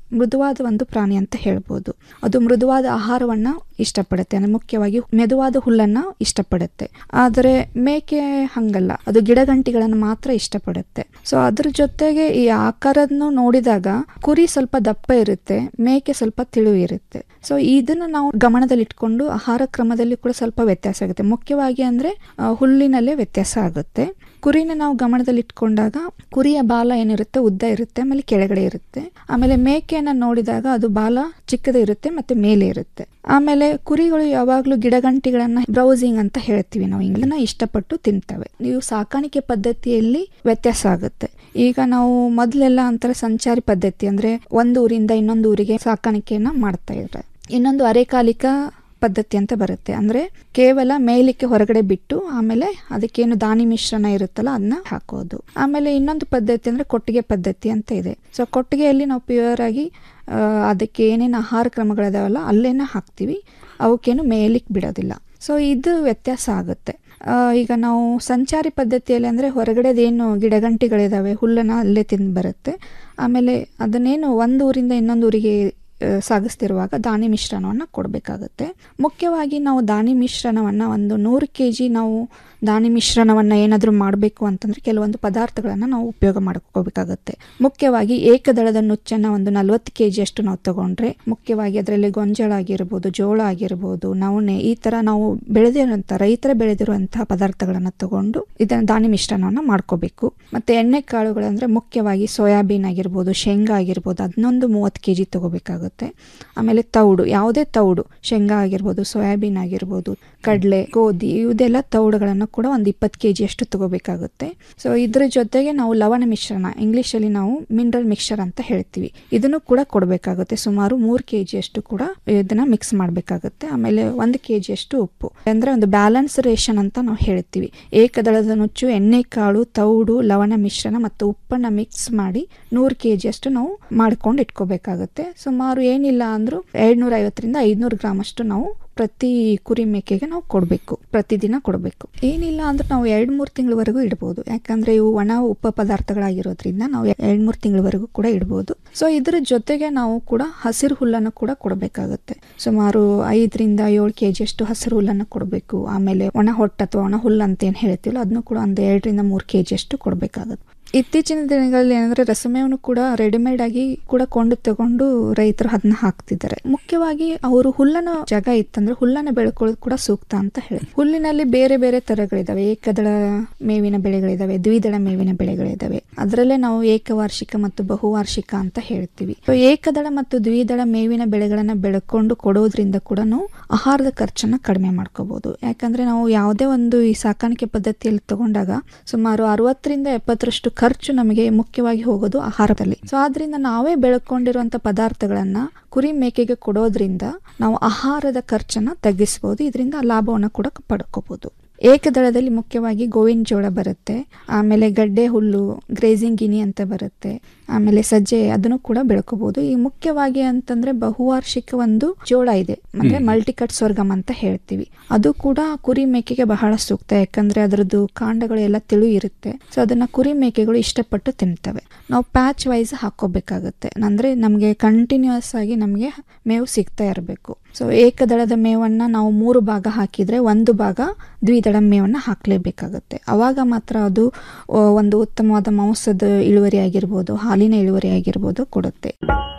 ಮೃದುವಾದ ಒಂದು ಪ್ರಾಣಿ ಅಂತ ಹೇಳ್ಬೋದು ಅದು ಮೃದುವಾದ ಆಹಾರವನ್ನ ಇಷ್ಟಪಡುತ್ತೆ ಅಂದ್ರೆ ಮುಖ್ಯವಾಗಿ ಮೆದುವಾದ ಹುಲ್ಲನ್ನ ಇಷ್ಟಪಡುತ್ತೆ ಆದರೆ ಮೇಕೆ ಹಂಗಲ್ಲ ಅದು ಗಿಡಗಂಟಿಗಳನ್ನು ಮಾತ್ರ ಇಷ್ಟಪಡುತ್ತೆ ಸೊ ಅದ್ರ ಜೊತೆಗೆ ಈ ಆಕಾರವನ್ನು ನೋಡಿದಾಗ ಕುರಿ ಸ್ವಲ್ಪ ದಪ್ಪ ಇರುತ್ತೆ ಮೇಕೆ ಸ್ವಲ್ಪ ತಿಳು ಇರುತ್ತೆ ಸೊ ಇದನ್ನ ನಾವು ಗಮನದಲ್ಲಿಟ್ಕೊಂಡು ಆಹಾರ ಕ್ರಮದಲ್ಲಿ ಕೂಡ ಸ್ವಲ್ಪ ವ್ಯತ್ಯಾಸ ಆಗುತ್ತೆ ಮುಖ್ಯವಾಗಿ ಅಂದ್ರೆ ಆ, ಹುಲ್ಲಿನಲ್ಲೇ ವ್ಯತ್ಯಾಸ ಆಗುತ್ತೆ ಕುರಿನ ನಾವು ಗಮನದಲ್ಲಿ ಇಟ್ಕೊಂಡಾಗ ಕುರಿಯ ಬಾಲ ಏನಿರುತ್ತೆ ಉದ್ದ ಇರುತ್ತೆ ಆಮೇಲೆ ಕೆಳಗಡೆ ಇರುತ್ತೆ ಆಮೇಲೆ ಮೇಕೆಯನ್ನ ನೋಡಿದಾಗ ಅದು ಬಾಲ ಚಿಕ್ಕದ ಇರುತ್ತೆ ಮತ್ತೆ ಮೇಲೆ ಇರುತ್ತೆ ಆಮೇಲೆ ಕುರಿಗಳು ಯಾವಾಗಲೂ ಗಿಡಗಂಟಿಗಳನ್ನ ಬ್ರೌಸಿಂಗ್ ಅಂತ ಹೇಳ್ತೀವಿ ನಾವು ಇಂಗ್ಲನ್ನ ಇಷ್ಟಪಟ್ಟು ತಿಂತವೆ ನೀವು ಸಾಕಾಣಿಕೆ ಪದ್ಧತಿಯಲ್ಲಿ ವ್ಯತ್ಯಾಸ ಆಗುತ್ತೆ ಈಗ ನಾವು ಮೊದಲೆಲ್ಲ ಅಂತಾರೆ ಸಂಚಾರಿ ಪದ್ಧತಿ ಅಂದ್ರೆ ಒಂದು ಊರಿಂದ ಇನ್ನೊಂದು ಊರಿಗೆ ಸಾಕಾಣಿಕೆಯನ್ನ ಮಾಡ್ತಾ ಇದ್ದಾರೆ ಇನ್ನೊಂದು ಅರೆಕಾಲಿಕ ಪದ್ಧತಿ ಅಂತ ಬರುತ್ತೆ ಅಂದ್ರೆ ಕೇವಲ ಮೇಯ್ಲಿಕ್ಕೆ ಹೊರಗಡೆ ಬಿಟ್ಟು ಆಮೇಲೆ ಅದಕ್ಕೇನು ದಾನಿ ಮಿಶ್ರಣ ಇರುತ್ತಲ್ಲ ಅದನ್ನ ಹಾಕೋದು ಆಮೇಲೆ ಇನ್ನೊಂದು ಪದ್ಧತಿ ಅಂದ್ರೆ ಕೊಟ್ಟಿಗೆ ಪದ್ಧತಿ ಅಂತ ಇದೆ ಸೊ ಕೊಟ್ಟಿಗೆಯಲ್ಲಿ ನಾವು ಪ್ಯೂರ್ ಆಗಿ ಆ, ಅದಕ್ಕೆ ಏನೇನು ಆಹಾರ ಕ್ರಮಗಳಿದಾವಲ್ಲ ಅಲ್ಲೇನ ಹಾಕ್ತೀವಿ ಅವಕ್ಕೇನು ಮೇಯ್ಲಿಕ್ಕೆ ಬಿಡೋದಿಲ್ಲ ಸೊ ಇದು ವ್ಯತ್ಯಾಸ ಆಗುತ್ತೆ ಆ, ಈಗ ನಾವು ಸಂಚಾರಿ ಪದ್ಧತಿಯಲ್ಲಿ ಅಂದರೆ ಹೊರಗಡೆದೇನು ಗಿಡಗಂಟಿಗಳಿದಾವೆ ಹುಲ್ಲನ್ನು ಅಲ್ಲೇ ತಿಂದು ಬರುತ್ತೆ ಆಮೇಲೆ ಅದನ್ನೇನು ಒಂದು ಊರಿಂದ ಇನ್ನೊಂದು ಊರಿಗೆ ಆ, ಸಾಗಿಸ್ತಿರುವಾಗ ದಾನಿ ಮಿಶ್ರಣವನ್ನು ಕೊಡಬೇಕಾಗುತ್ತೆ ಮುಖ್ಯವಾಗಿ ನಾವು ದಾನಿ ಮಿಶ್ರಣವನ್ನು ಒಂದು ನೂರು ಕೆ ಜಿ ನಾವು ದಾನಿ ಮಿಶ್ರಣವನ್ನು ಏನಾದರೂ ಮಾಡಬೇಕು ಅಂತಂದರೆ ಕೆಲವೊಂದು ಪದಾರ್ಥಗಳನ್ನು ನಾವು ಉಪಯೋಗ ಮಾಡ್ಕೋಬೇಕಾಗುತ್ತೆ ಮುಖ್ಯವಾಗಿ ಏಕದಳದ ನುಚ್ಚನ್ನು ಒಂದು ನಲವತ್ತು ಕೆ ಜಿಯಷ್ಟು ನಾವು ತಗೊಂಡ್ರೆ ಮುಖ್ಯವಾಗಿ ಅದರಲ್ಲಿ ಗೊಂಜಾಳ ಆಗಿರ್ಬೋದು ಜೋಳ ಆಗಿರ್ಬೋದು ನವಣೆ ಈ ಥರ ನಾವು ಬೆಳೆದಿರುವಂಥ ರೈತರ ಬೆಳೆದಿರುವಂತಹ ಪದಾರ್ಥಗಳನ್ನು ತಗೊಂಡು ಇದನ್ನು ದಾನಿ ಮಿಶ್ರಣವನ್ನು ಮಾಡ್ಕೋಬೇಕು ಮತ್ತು ಎಣ್ಣೆ ಕಾಳುಗಳಂದರೆ ಮುಖ್ಯವಾಗಿ ಸೋಯಾಬೀನ್ ಆಗಿರ್ಬೋದು ಶೇಂಗಾ ಆಗಿರ್ಬೋದು ಅದನ್ನೊಂದು ಮೂವತ್ತು ಕೆ ಜಿ ತಗೋಬೇಕಾಗುತ್ತೆ ಆಮೇಲೆ ತೌಡು ಯಾವುದೇ ತೌಡು ಶೇಂಗಾ ಆಗಿರ್ಬೋದು ಸೋಯಾಬೀನ್ ಆಗಿರ್ಬೋದು ಕಡಲೆ ಗೋಧಿ ಇವುದೆಲ್ಲ ತೌಡುಗಳನ್ನು ಕೂಡ ಒಂದು ಇಪ್ಪತ್ತು ಕೆ ಜಿಯಷ್ಟು ತಗೋಬೇಕಾಗುತ್ತೆ ಸೊ ಇದ್ರ ಜೊತೆಗೆ ನಾವು ಲವಣ ಮಿಶ್ರಣ ಇಂಗ್ಲೀಷಲ್ಲಿ ನಾವು ಮಿನರಲ್ ಮಿಕ್ಸ್ಚರ್ ಅಂತ ಹೇಳ್ತೀವಿ ಇದನ್ನು ಕೂಡ ಕೊಡಬೇಕಾಗುತ್ತೆ ಸುಮಾರು ಮೂರು ಕೆ ಜಿಯಷ್ಟು ಕೂಡ ಇದನ್ನ ಮಿಕ್ಸ್ ಮಾಡಬೇಕಾಗುತ್ತೆ ಆಮೇಲೆ ಒಂದು ಕೆ ಜಿಯಷ್ಟು ಉಪ್ಪು ಅಂದರೆ ಒಂದು ಬ್ಯಾಲೆನ್ಸ್ ರೇಷನ್ ಅಂತ ನಾವು ಹೇಳ್ತೀವಿ ಏಕದಳದ ನುಚ್ಚು ಎಣ್ಣೆ ಕಾಳು ತೌಡು ಲವಣ ಮಿಶ್ರಣ ಮತ್ತು ಉಪ್ಪನ್ನು ಮಿಕ್ಸ್ ಮಾಡಿ ನೂರು ಕೆ ಜಿಯಷ್ಟು ನಾವು ಮಾಡ್ಕೊಂಡು ಇಟ್ಕೋಬೇಕಾಗುತ್ತೆ ಸುಮಾರು ಏನಿಲ್ಲ ಅಂದರೂ ಎರಡ್ನೂರ ಐವತ್ತರಿಂದ ಐದುನೂರು ಗ್ರಾಮ್ ಅಷ್ಟು ನಾವು ಪ್ರತಿ ಕುರಿ ಮೇಕೆಗೆ ನಾವು ಕೊಡಬೇಕು ಪ್ರತಿದಿನ ಕೊಡಬೇಕು ಏನಿಲ್ಲ ಅಂದ್ರೆ ನಾವು ಎರಡು ಮೂರು ತಿಂಗಳವರೆಗೂ ಇಡ್ಬೋದು ಯಾಕಂದ್ರೆ ಇವು ಒಣ ಉಪ ಪದಾರ್ಥಗಳಾಗಿರೋದ್ರಿಂದ ನಾವು ಎರಡು ಮೂರು ತಿಂಗಳವರೆಗೂ ಕೂಡ ಇಡ್ಬೋದು ಸೊ ಇದ್ರ ಜೊತೆಗೆ ನಾವು ಕೂಡ ಹಸಿರು ಹುಲ್ಲನ್ನು ಕೂಡ ಕೊಡಬೇಕಾಗುತ್ತೆ ಸುಮಾರು ಐದರಿಂದ ಏಳು ಕೆ ಜಿಯಷ್ಟು ಹಸಿರು ಹುಲ್ಲನ್ನು ಕೊಡಬೇಕು ಆಮೇಲೆ ಒಣ ಹೊಟ್ಟು ಅಥವಾ ಒಣ ಹುಲ್ಲು ಅಂತ ಏನು ಹೇಳ್ತೀವಲ್ಲ ಅದನ್ನು ಕೂಡ ಒಂದು ಎರಡರಿಂದ ಮೂರು ಕೆ ಜಿಯಷ್ಟು ಕೊಡಬೇಕಾಗುತ್ತೆ ಇತ್ತೀಚಿನ ದಿನಗಳಲ್ಲಿ ಏನಂದ್ರೆ ರಸಮೇವನ್ನು ಕೂಡ ರೆಡಿಮೇಡ್ ಆಗಿ ಕೂಡ ಕೊಂಡು ತಗೊಂಡು ರೈತರು ಅದನ್ನ ಹಾಕ್ತಿದ್ದಾರೆ ಮುಖ್ಯವಾಗಿ ಅವರು ಹುಲ್ಲನ ಜಾಗ ಇತ್ತಂದ್ರೆ ಹುಲ್ಲನ್ನ ಬೆಳ್ಕೊಳ್ಳೋದು ಕೂಡ ಸೂಕ್ತ ಅಂತ ಹೇಳಿ ಹುಲ್ಲಿನಲ್ಲಿ ಬೇರೆ ಬೇರೆ ತರಗಳಿದಾವೆ ಏಕದಳ ಮೇವಿನ ಬೆಳೆಗಳಿದಾವೆ ದ್ವಿದಳ ಮೇವಿನ ಬೆಳೆಗಳಿದಾವೆ ಅದರಲ್ಲೇ ನಾವು ಏಕವಾರ್ಷಿಕ ಮತ್ತು ಬಹುವಾರ್ಷಿಕ ಅಂತ ಹೇಳ್ತೀವಿ ಸೊ ಏಕದಳ ಮತ್ತು ದ್ವಿದಳ ಮೇವಿನ ಬೆಳೆಗಳನ್ನ ಬೆಳ್ಕೊಂಡು ಕೊಡೋದ್ರಿಂದ ಕೂಡ ನಾವು ಆಹಾರದ ಖರ್ಚನ್ನ ಕಡಿಮೆ ಮಾಡ್ಕೋಬಹುದು ಯಾಕಂದ್ರೆ ನಾವು ಯಾವುದೇ ಒಂದು ಈ ಸಾಕಾಣಿಕೆ ಪದ್ಧತಿಯಲ್ಲಿ ತಗೊಂಡಾಗ ಸುಮಾರು ಅರವತ್ತರಿಂದ ಎಪ್ಪತ್ತರಷ್ಟು ಖರ್ಚು ನಮಗೆ ಮುಖ್ಯವಾಗಿ ಹೋಗೋದು ಆಹಾರದಲ್ಲಿ ಸೊ ಆದ್ರಿಂದ ನಾವೇ ಬೆಳ್ಕೊಂಡಿರುವಂತ ಪದಾರ್ಥಗಳನ್ನ ಕುರಿ ಮೇಕೆಗೆ ಕೊಡೋದ್ರಿಂದ ನಾವು ಆಹಾರದ ಖರ್ಚನ್ನ ತಗ್ಗಿಸಬಹುದು ಇದರಿಂದ ಲಾಭವನ್ನು ಕೂಡ ಪಡ್ಕೋಬಹುದು ಏಕದಳದಲ್ಲಿ ಮುಖ್ಯವಾಗಿ ಗೋವಿನ ಜೋಳ ಬರುತ್ತೆ ಆಮೇಲೆ ಗಡ್ಡೆ ಹುಲ್ಲು ಗ್ರೇಸಿಂಗ್ ಗಿನಿ ಅಂತ ಬರುತ್ತೆ ಆಮೇಲೆ ಸಜ್ಜೆ ಅದನ್ನು ಕೂಡ ಬೆಳ್ಕೋಬಹುದು ಈ ಮುಖ್ಯವಾಗಿ ಅಂತಂದ್ರೆ ಬಹುವಾರ್ಷಿಕ ಒಂದು ಜೋಳ ಇದೆ ಅಂದ್ರೆ ಮಲ್ಟಿಕಟ್ ಸ್ವರ್ಗಮ್ ಅಂತ ಹೇಳ್ತೀವಿ ಅದು ಕೂಡ ಕುರಿ ಮೇಕೆಗೆ ಬಹಳ ಸೂಕ್ತ ಯಾಕಂದ್ರೆ ಅದರದ್ದು ಕಾಂಡಗಳು ಎಲ್ಲ ತಿಳು ಇರುತ್ತೆ ಸೊ ಅದನ್ನ ಕುರಿ ಮೇಕೆಗಳು ಇಷ್ಟಪಟ್ಟು ತಿಂತವೆ ನಾವು ಪ್ಯಾಚ್ ವೈಸ್ ಹಾಕೋಬೇಕಾಗುತ್ತೆ ಅಂದ್ರೆ ನಮಗೆ ಕಂಟಿನ್ಯೂಸ್ ಆಗಿ ನಮಗೆ ಮೇವು ಸಿಗ್ತಾ ಇರಬೇಕು ಸೊ ಏಕದಳದ ಮೇವನ್ನ ನಾವು ಮೂರು ಭಾಗ ಹಾಕಿದ್ರೆ ಒಂದು ಭಾಗ ದ್ವಿದಳ ಮೇವನ್ನ ಹಾಕಲೇಬೇಕಾಗುತ್ತೆ ಅವಾಗ ಮಾತ್ರ ಅದು ಆ, ಒಂದು ಉತ್ತಮವಾದ ಮಾಂಸದ ಇಳುವರಿ ಆಗಿರ್ಬೋದು ಹಾಲಿನ ಇಳುವರಿ ಆಗಿರ್ಬೋದು ಕೊಡುತ್ತೆ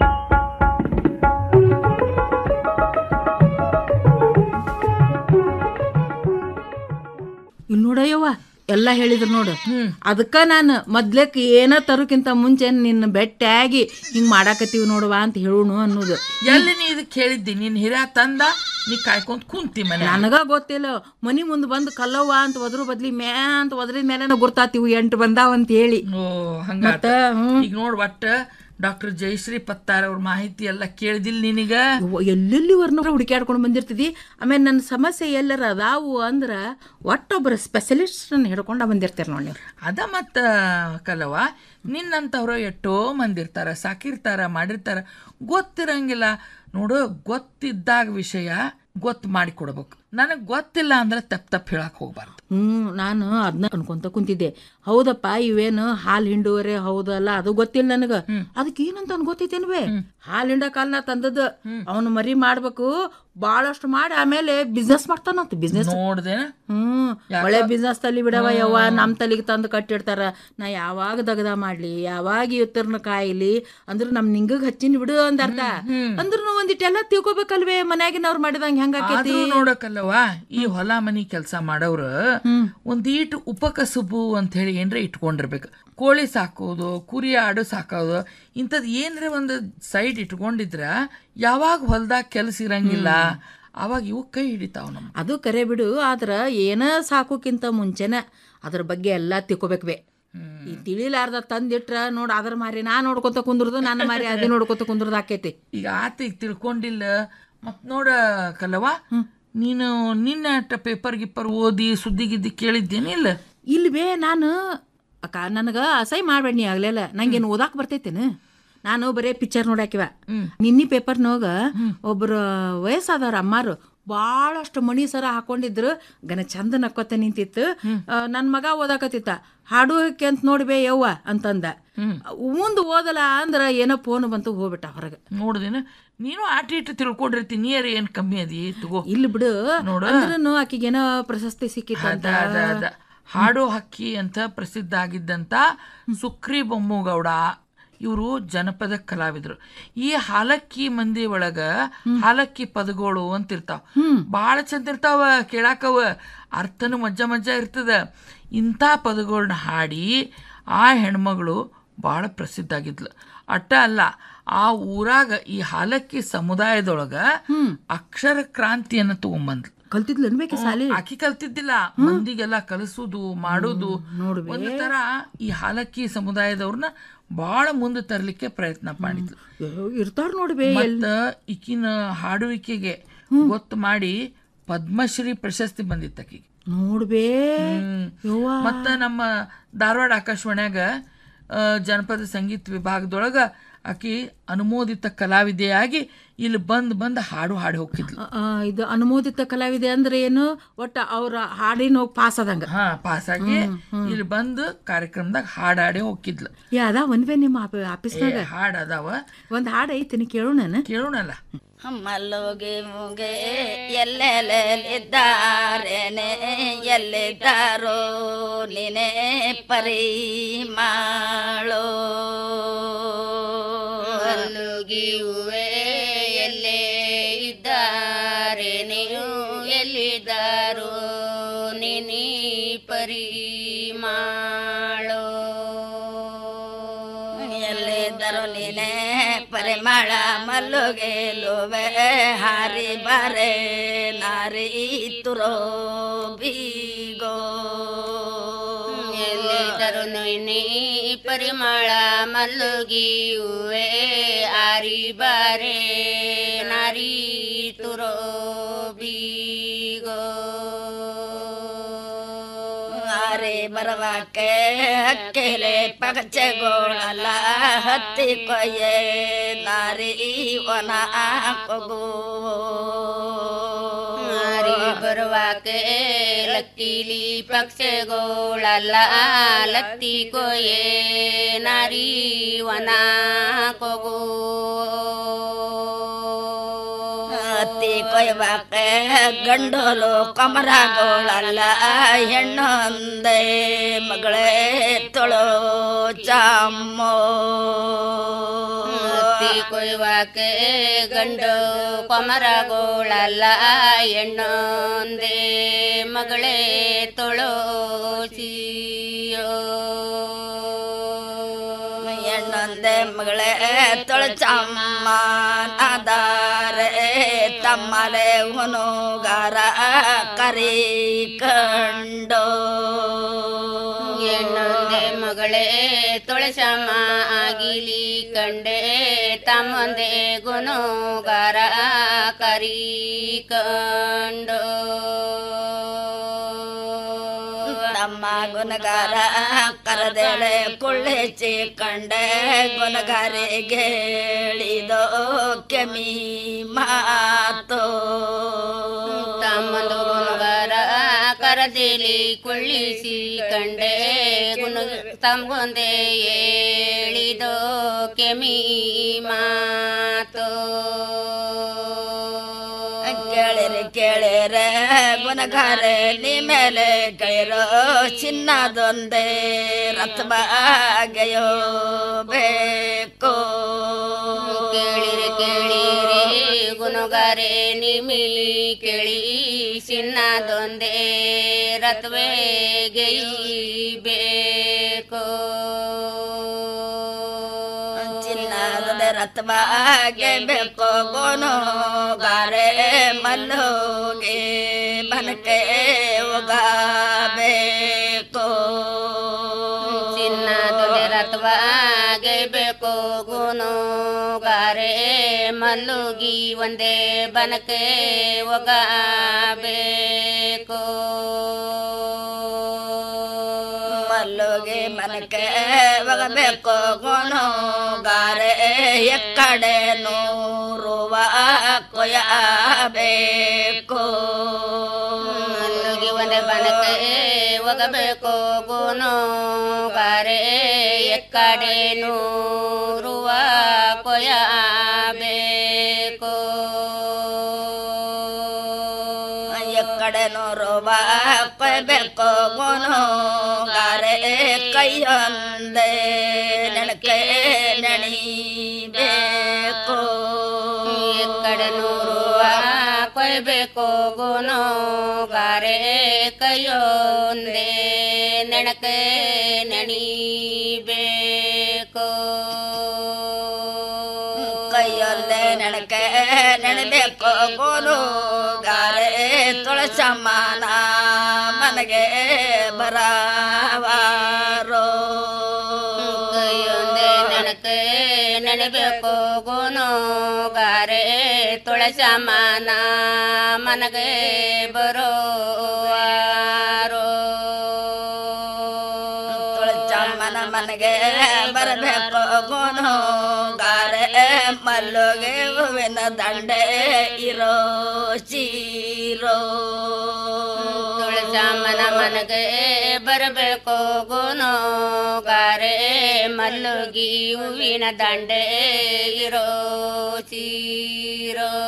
ಇಲ್ಲಿ ನೋಡಯ್ಯವ್ವ ಎಲ್ಲ ಹೇಳಿದ್ರು ನೋಡು ಅದಕ್ಕ ನಾನು ಮೊದ್ಲೇಕ್ ಏನ ತರೋಕ್ಕಿಂತ ಮುಂಚೆ ನಿನ್ನ ಬೆಟ್ಟಾಗಿ ಹಿಂಗ್ ಮಾಡಾಕತ್ತೀವಿ ನೋಡುವ ಅಂತ ಹೇಳೋಣ ಅನ್ನೋದು ಎಲ್ಲಿ ನೀ ಇದಕ್ಕೆ ಹೇಳಿದ್ದಿ ನಿನ್ ಹಿರಿಯ ತಂದ ನೀ ಕಾಯ್ಕೊಂತ ಕುಂತಿ ಮನೆ ನನಗ ಗೊತ್ತಿಲ್ಲ ಮನಿ ಮುಂದ್ ಬಂದು ಕಲ್ಲವ್ವ ಅಂತ ಒದ್ರ ಬದ್ಲಿ ಮ್ಯಾ ಅಂತ ಒದ್ರಿದ ಮೇಲೆ ಗುರ್ತಾತಿವು ಎಂಟು ಬಂದಾವ ಅಂತ ಹೇಳಿ ಓ ಹಂಗಾತ ಈಗ ನೋಡ್ ಒಟ್ಟ ಡಾಕ್ಟರ್ ಜಯಶ್ರೀ ಪತ್ತಾರ್ ಅವ್ರ ಮಾಹಿತಿ ಎಲ್ಲ ಕೇಳಿದಿಲ್ಲ ನಿನಗ ಎಲ್ಲೆಲ್ಲಿ ವರ್ಣ ಹುಡುಕ್ಯಾಡ್ಕೊಂಡು ಬಂದಿರ್ತಿದಿ ಆಮೇಲೆ ನನ್ನ ಸಮಸ್ಯೆ ಎಲ್ಲರ ಅದಾವು ಅಂದ್ರ ಒಟ್ಟೊಬ್ಬರ ಸ್ಪೆಷಲಿಸ್ಟ್ ಹಿಡ್ಕೊಂಡ ಬಂದಿರ್ತೀರ ನೋಡಿ ನೀವು ಅದ ಮತ್ತ ಕಲವ ನಿನ್ನಂಥವ್ರು ಎಷ್ಟೋ ಮಂದಿ ಇರ್ತಾರ ಸಾಕಿರ್ತಾರ ಮಾಡಿರ್ತಾರ ಗೊತ್ತಿರಂಗಿಲ್ಲ ನೋಡು ಗೊತ್ತಿದ್ದಾಗ ವಿಷಯ ಗೊತ್ತು ಮಾಡಿ ಕೊಡ್ಬೇಕು ನನಗೆ ಗೊತ್ತಿಲ್ಲ ಅಂದ್ರೆ ತಪ್ಪು ತಪ್ಪು ಹೇಳಕ್ ಹೋಗ್ಬಾರ್ದು ಹ್ಮ್ ನಾನು ಅದನ್ನ ಅನ್ಕೊಂತ ಕುಂತಿದ್ದೆ ಹೌದಪ್ಪ ಇವೇನು ಹಾಲ್ ಹಿಂಡುವರೆ ಹೌದಲ್ಲ ಅದು ಗೊತ್ತಿಲ್ಲ ನನಗ ಅದಕ್ಕೆ ಏನಂತ ಅನ್ ಗೊತ್ತೈತೇನ್ವೆ ಹಾಲ್ ಹಿಂಡ ಕಾಲ್ನ ತಂದದ್ದು ಅವನು ಮರಿ ಮಾಡ್ಬೇಕು ಬಾಳಷ್ಟು ಮಾಡಿ ಆಮೇಲೆ ಬಿಸ್ನೆಸ್ ಮಾಡ್ತಾನಂತ ಬಿಸ್ನೆಸ್ ನೋಡ್ದೆ ಹ್ಮ್ ಒಳ್ಳೆ ಬಿಸ್ನೆಸ್ ತಲಿ ಬಿಡವ ಯವ್ವ ನಮ್ ತಲಿಗೆ ತಂದು ಕಟ್ಟಿಡ್ತಾರ ನಾ ಯಾವಾಗ ದಗದ ಮಾಡ್ಲಿ ಯಾವಾಗ ಇವತ್ತರ್ನ ಕಾಯಿಲಿ ಅಂದ್ರ ನಮ್ ನಿಂಗಗ್ ಹಚ್ಚಿನ ಬಿಡು ಅಂದ ಅರ್ಥ ಅಂದ್ರ ಒಂದಿಟ್ಟೆಲ್ಲ ತಿಳ್ಕೊಬೇಕಲ್ವೇ ಮನ್ಯಾಗಿನವ್ರು ಮಾಡಿದಂಗ ಹೆಂಗ ಆಕೇತಿ ಆದ್ರೂ ನೋಡಕಲ್ಲವ ಈ ಹೊಲ ಮನಿ ಕೆಲಸ ಮಾಡೋರು ಒಂದೀಟು ಉಪಕಸುಬು ಅಂತ ಹೇಳಿ ಏನ್ರ ಇಟ್ಕೊಂಡಿರ್ಬೇಕು ಕೋಳಿ ಸಾಕೋದು ಕುರಿ ಆಡು ಸಾಕೋದು ಇಂಥದ್ದು ಏನ್ರ ಒಂದು ಸೈಡ್ ಇಟ್ಕೊಂಡಿದ್ರ ಯಾವಾಗ ಹೊಲ್ದಾಗ ಕೆಲಸ ಇರಂಗಿಲ್ಲ ಅವಾಗ ಇವು ಕೈ ಹಿಡಿತಾವ ನಮ್ಮ ಅದು ಕರೆ ಬಿಡು ಆದ್ರ ಏನ ಸಾಕೋಕ್ಕಿಂತ ಮುಂಚೆನ ಅದ್ರ ಬಗ್ಗೆ ಎಲ್ಲಾ ತಿಳ್ಕೊಬೇಕ್ವೆ ಈ ತಿಳಿಲಾರ್ದ ತಂದಿಟ್ರ ನೋಡ್ ಅದ್ರ ಮಾರಿ ನಾ ನೋಡ್ಕೊತ ಕುಂದ್ರದು ನನ್ನ ಮಾರಿ ಅದೇ ನೋಡ್ಕೊತ ಕುಂದ್ರದು ಆಕೈತಿ ಈಗ ಆತ ಈಗ ತಿಳ್ಕೊಂಡಿಲ್ಲ ಮತ್ ನೋಡ ಕಲ್ಲವ ನೀನು ನಿನ್ನ ಪೇಪರ್ ಗಿಪ್ಪರ್ ಓದಿ ಸುದ್ದಿ ಗಿದ್ದಿ ಕೇಳಿದ್ದೇನಿಲ್ಲ ಇಲ್ವೇ ನಾನು ಅಕ್ಕ ನನಗ ಅಸಹ್ಯ ಮಾಡ್ಬೇಡ ನೀ ಆಗ್ಲೆಲ್ಲ ನಂಗೇನು ಓದಾಕ್ ಬರ್ತೈತೇನು ನಾನು ಬರೇ ಪಿಕ್ಚರ್ ನೋಡಾಕಿವ ನಿನ್ನಿ ಪೇಪರ್ನೋಗ ಒಬ್ರು ವಯಸ್ಸಾದವ್ರ ಅಮ್ಮಾರು ಭಾಳಷ್ಟು ಮಣಿ ಸರ ಹಾಕೊಂಡಿದ್ರು ಗನ ಚಂದ ನಕ್ಕೊತ ನಿಂತಿತ್ತು ಆ, ನನ್ ಮಗ ಓದಾಕತ್ತಿತ್ತ ಹಾಡು ಹಾಕಿ ಅಂತ ನೋಡ್ಬೇ ಯವ್ವ ಅಂತಂದ ಮುಂದ್ ಓದಲ್ಲ ಅಂದ್ರ ಏನೋ ಫೋನ್ ಬಂತು ಹೋಗ್ಬಿಟ್ಟ ಹೊರಗೆ ನೋಡ್ದೇನ ನೀನು ಆಟ ಇಟ್ಟು ತಿಳ್ಕೊಂಡಿರ್ತಿ ನೀರ್ ಏನ್ ಕಮ್ಮಿ ಅದಿ ತಗೋ ಇಲ್ಲಿ ಬಿಡು ನೋಡು. ಅಂದ್ರೂ ಆಕಿಗೇನೋ ಪ್ರಶಸ್ತಿ ಸಿಕ್ಕಿತ್ತಂತ ಅದ, ಅದ, ಅದ. ಹಾಡು ಹಕ್ಕಿ ಅಂತ ಪ್ರಸಿದ್ಧ ಆಗಿದ್ದಂತ ಸುಕ್ರಿ ಬೊಮ್ಮಗೌಡ ಇವರು ಜನಪದ ಕಲಾವಿದರು ಈ ಹಾಲಕ್ಕಿ ಮಂದಿ ಒಳಗ ಹಾಲಕ್ಕಿ ಪದಗಳು ಅಂತ ಇರ್ತಾವ ಬಾಳ ಚಂದ ಇರ್ತಾವ ಕೇಳಾಕವ ಅರ್ಥನು ಮಜ್ಜ ಮಜ್ಜ ಇರ್ತದ ಇಂಥ ಪದಗಳನ್ನ ಹಾಡಿ ಆ ಹೆಣ್ಮಗಳು ಭಾಳ ಪ್ರಸಿದ್ಧ ಆಗಿದ್ಲು ಅಟ್ಟ ಅಲ್ಲ ಆ ಊರಾಗ ಈ ಹಾಲಕ್ಕಿ ಸಮುದಾಯದೊಳಗ ಅಕ್ಷರ ಕ್ರಾಂತಿಯನ್ನ ತಗೊಂಬಂದ್ಲು ಕಲ್ತಿದ್ಲು ಅನ್ಬೇಕೆ ಸಾಲಿ ಆಕಿ ಕಲ್ತಿದ್ದಿಲ್ಲ ಮಂದಿಗೆಲ್ಲ ಕಲಿಸುದು ಮಾಡುದು ಒಂದು ತರ ಈ ಹಾಲಕ್ಕಿ ಸಮುದಾಯದವ್ರನ್ನ ಬಹಳ ಮುಂದೆ ತರ್ಲಿಕ್ಕೆ ಪ್ರಯತ್ನ ಮಾಡಿದ್ಲು ಇರ್ತಾರ ನೋಡ್ಬೇ ಮತ್ತ ಈಕಿನ ಹಾಡುವಿಕೆಗೆ ಗೊತ್ತು ಮಾಡಿ ಪದ್ಮಶ್ರೀ ಪ್ರಶಸ್ತಿ ಬಂದಿತ್ತು ಆಕಿಗೆ ನೋಡ್ಬೇ ಯವ್ವಾ. ಮತ್ತ ನಮ್ಮ ಧಾರವಾಡ ಆಕಾಶವಾಣ್ಯಾಗ ಆ, ಜನಪದ ಸಂಗೀತ ವಿಭಾಗದೊಳಗ ಆಕಿ ಅನುಮೋದಿತ ಕಲಾವಿದೆಯಾಗಿ ಇಲ್ಲಿ ಬಂದ್ ಬಂದ್ ಹಾಡು ಹಾಡಿ ಹೋಗಿದ್ಲು ಆ, ಇದು ಅನುಮೋದಿತ ಕಲಾವಿದೆ ಅಂದ್ರೆ ಏನು ಒಟ್ಟ ಅವ್ರ ಹಾಡಿನ ಹೋಗಿ ಪಾಸ್ ಆದಂಗ ಹಾ ಪಾಸ್ ಆಗಿ ಇಲ್ಲಿ ಬಂದು ಕಾರ್ಯಕ್ರಮದಾಗ ಹಾಡಾಡಿ ಹೋಗಿದ್ಲು ಯಾದ ಒಂದ್ವೇ ನಿಮ್ಮ ಆಫ- ಆಫೀಸ್ನಾಗ ಏ, ಹಾಡ್ ಅದಾವ ಒಂದ್ ಹಾಡ್ ಐತಿ ಕೇಳೋಣ ಕೇಳೋಣಲ್ಲ ಮಲ್ಲೋಗಿ ಮುಗೆ ಎಲ್ಲೆಲ್ಲಿದ್ದಾರೇನೆ ಎಲ್ಲಿದ್ದಾರೋ ನಿನೆ ಪರಿಮಾಳೋ ಮಲ್ಲುಗಿಯುವೆ ಎಲ್ಲೇ ಇದ್ದಾರೆ ನೀವು ಎಲ್ಲಿದ್ದಾರೋ ನಿನಿ ಪರಿಮಾಳೋ ಎಲ್ಲಿದ್ದರು ನೀನೆ ಪರಿಮಳ ಮಲ್ಲುಗೆಲುವೆ ಹಾರಿ ಬಾರೆ ನಾರಿ ತುರೋ ಬೀಗೋ ಎಲ್ಲಿದ್ದರು ನೀನೆ ಪರಿಮಳ ಮಲ್ಲುಗಿಯುವೆ ಆರಿ ಬಾರೆ ನಾರಿ ತುರೋ ಬೀಗೋ ಆರೆ ಬರವಾಕೆ ಹಕ್ಕೆಲೆ ಪಗಚೆಗೋಳಲ್ಲ ಹತ್ತಿ ಕೊಯ್ಯೆ ನಾರಿ ಒನ ಕೊಗು ಆರಿ ಬರುವಾಕೆ ಲಕ್ಕಿಲಿ ಪಕ್ಷೆಗೋಳಲ್ಲ ಲತ್ತಿ ಕೊಯ್ಯೆ ನಾರಿ ವನ ಕೊಗು ಹತ್ತಿ ಕೊಯ್ವಾಕೆ ಗಂಡೋಲು ಕಮರಗೋಳಲ್ಲ ಹೆಣ್ಣೊಂದೇ ಮಗಳೇ ತೊಳೋ ಚಾಮೋ ಹತ್ತಿ ಕೊಯ್ವಾಕೆ ಗಂಡು ಕೊಮರಗೋಳಲ್ಲ ಹೆಣ್ಣೊಂದೇ ಮಗಳೇ ತೊಳೋ ಚಿಯೋ ಹೆಣ್ಣೊಂದೇ ಮಗಳೇ ತೊಳಚಮ್ಮ ನಾದಾರೆ ತಮ್ಮಲೆ ಹುನುಗಾರ ಕರಿ ಕಂಡೋ ಹೆಣ್ಣೊಂದೇ ಮಗಳೇ ತುಳಸಮ್ಮ ಆಗಿಲಿ ಕಂಡೆ ತಮ್ಮೊಂದೇ ಗುನುಗಾರ ಕರಿ ಕಂಡೋ ತಮ್ಮ ಗುಣಗಾರ ಕರದೇಳೆ ಕುಳ್ಳೆಚ್ಚಿ ಕಂಡೆ ಗುಣಗಾರಿಗೆ ಹೇಳಿದೋ ಕೆಮಿ ಮಾತು ತಮ್ಮಂದು ಕೊಂದಿಲಿ ಕೊಳ್ಳಿಸಿ ಕಂಡೆ ಗುನು ತಮ್ಗೊಂದೆ ಹೇಳಿದೋ ಕೆಮಿ ಮಾತು ಕೇಳಿರಿ ಕೇಳಿರೆ ಗುಣಗಾರೆ ನೀ ಮೇಲೆ ಕೈರೋ ಚಿನ್ನದೊಂದೇ ರಥಬಾಗೆಯೋ ಬೇಕು ಕೇಳಿರಿ ಕೇಳಿರಿ ಗುನುಗಾರೆ ನಿಮಿಲಿ ಕೇಳಿ ಸಿನ್ನದೊಂದೇ ರತ್ವೆ ಬೇಕು ಚಿನ್ನದೊಂದೇ ರಥಬಾಗೆ ಬೇಕು ಗುಣಗಾರೆ ಮಲ್ಲೋಗೆ ಬನಕೆ ಹೋಗಬೇಕು ಚಿನ್ನದೊಂದೆ ರತ್ವಾಗೆ ಬೇಕು ಗುನುಗಾರೆ ಮಲ್ಲುಗಿ ಒಂದೇ ಬನಕೆ ಒಗಬೇಕು ಮಲ್ಲುಗೆ ಮನಕ್ಕೆ ಹೋಗಬೇಕು ಗುಣಗಾರೆ ಎಕ್ಕಡೆ ನೂರುವ ಕೊಯ್ಯಬೇಕು ಮಲ್ಲುಗಿ ಒಂದೇ ಬನಕೆ ಒಗಬೇಕು ಗುನುಗಾರೆ ಎಕ್ಕಡೆ ನೂರುವ ಕೊಯ್ಯಬೇಕು ಎಕ್ಕಡೆ ನೂರುವ ಕೊಯ್ಬೇಕು ಗುಣಗಾರೆ ಕೈಯೊಂದೇ ನೆನಕೆ ನೆಣಿಬೇಕು ಎಕ್ಕಡೆ ನೂರುವ ಕೊಯ್ಬೇಕು ಗುನುಗಾರೆ ಕೈಯೊಂದೇ ನೆನಕೆ ನೆಣಿಬೇಕು ಕೈಯೊಂದೇ ನೆನಕೆ ನೆನಬೇಕು ಗುಣಗಾರೆ ತುಳಸಮ್ಮನ ಮನೆಗೆ ಬರವಾರೋ ಕೈಯೊಂದೇ ನೆನಕೆ ನೆನಬೇಕು ಗುನುಗಾರೆ ತುಳಸಮ್ಮನ ಮನಗೆ ಬರೋವಾರೋ ತುಳಸಮ್ಮನ ಮನೆಗೆ ಬರಬೇಕು ಗುಣಗಾರೆ ಮಲ್ಲುಗೆ ಹೂವಿನ ದಂಡೆ ಇರೋ ಚೀರೋ ತುಳಸಮ್ಮನ ಮನಗೆ ಬರಬೇಕು ಗುನುಗಾರೆ ಮಲ್ಲುಗಿ ಹೂವಿನ ದಂಡೆ ಇರೋ ಚೀರೋ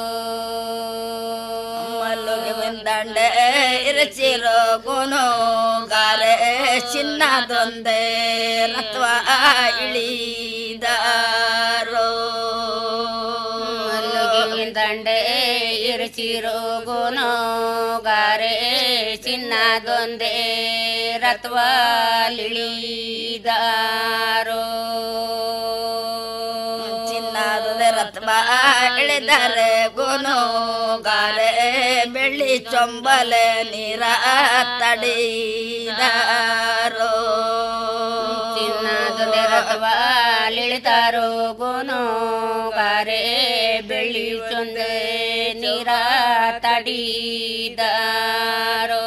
ಮಲ್ಲುಗೆ ಹೂವಿನ ದಂಡೆ ಇರಚಿರೋ ಗುಣಗಾರೆ ಚಿನ್ನದೊಂದೇ ರತ್ವ ಇಳಿದಾರೋ ಮಲ್ಲುಗಿ ದಂಡೆ ಇರಿಸಿರೋ ಗುನುಗಾರೆ ಚಿನ್ನದೊಂದೇ ರತ್ವಾಲಿಳಿದಾರೋ ಚಿನ್ನದೊಂದೇ ರತ್ವ ಇಳಿದರೆ ಗುಣಗಾರೆ ಬೆಳ್ಳಿ ಚೊಂಬಲೆ ನೀರ ತಡಿದಾರೋ ಚಿನ್ನದೊಂದೇ ರತ್ವಾಲಿಳಿದಾರೋ ಗುನುಗಾರೆ ಬೆಳ್ಳಿ ಚೊಂದೆ ನೀರ ತಡಿದಾರೋ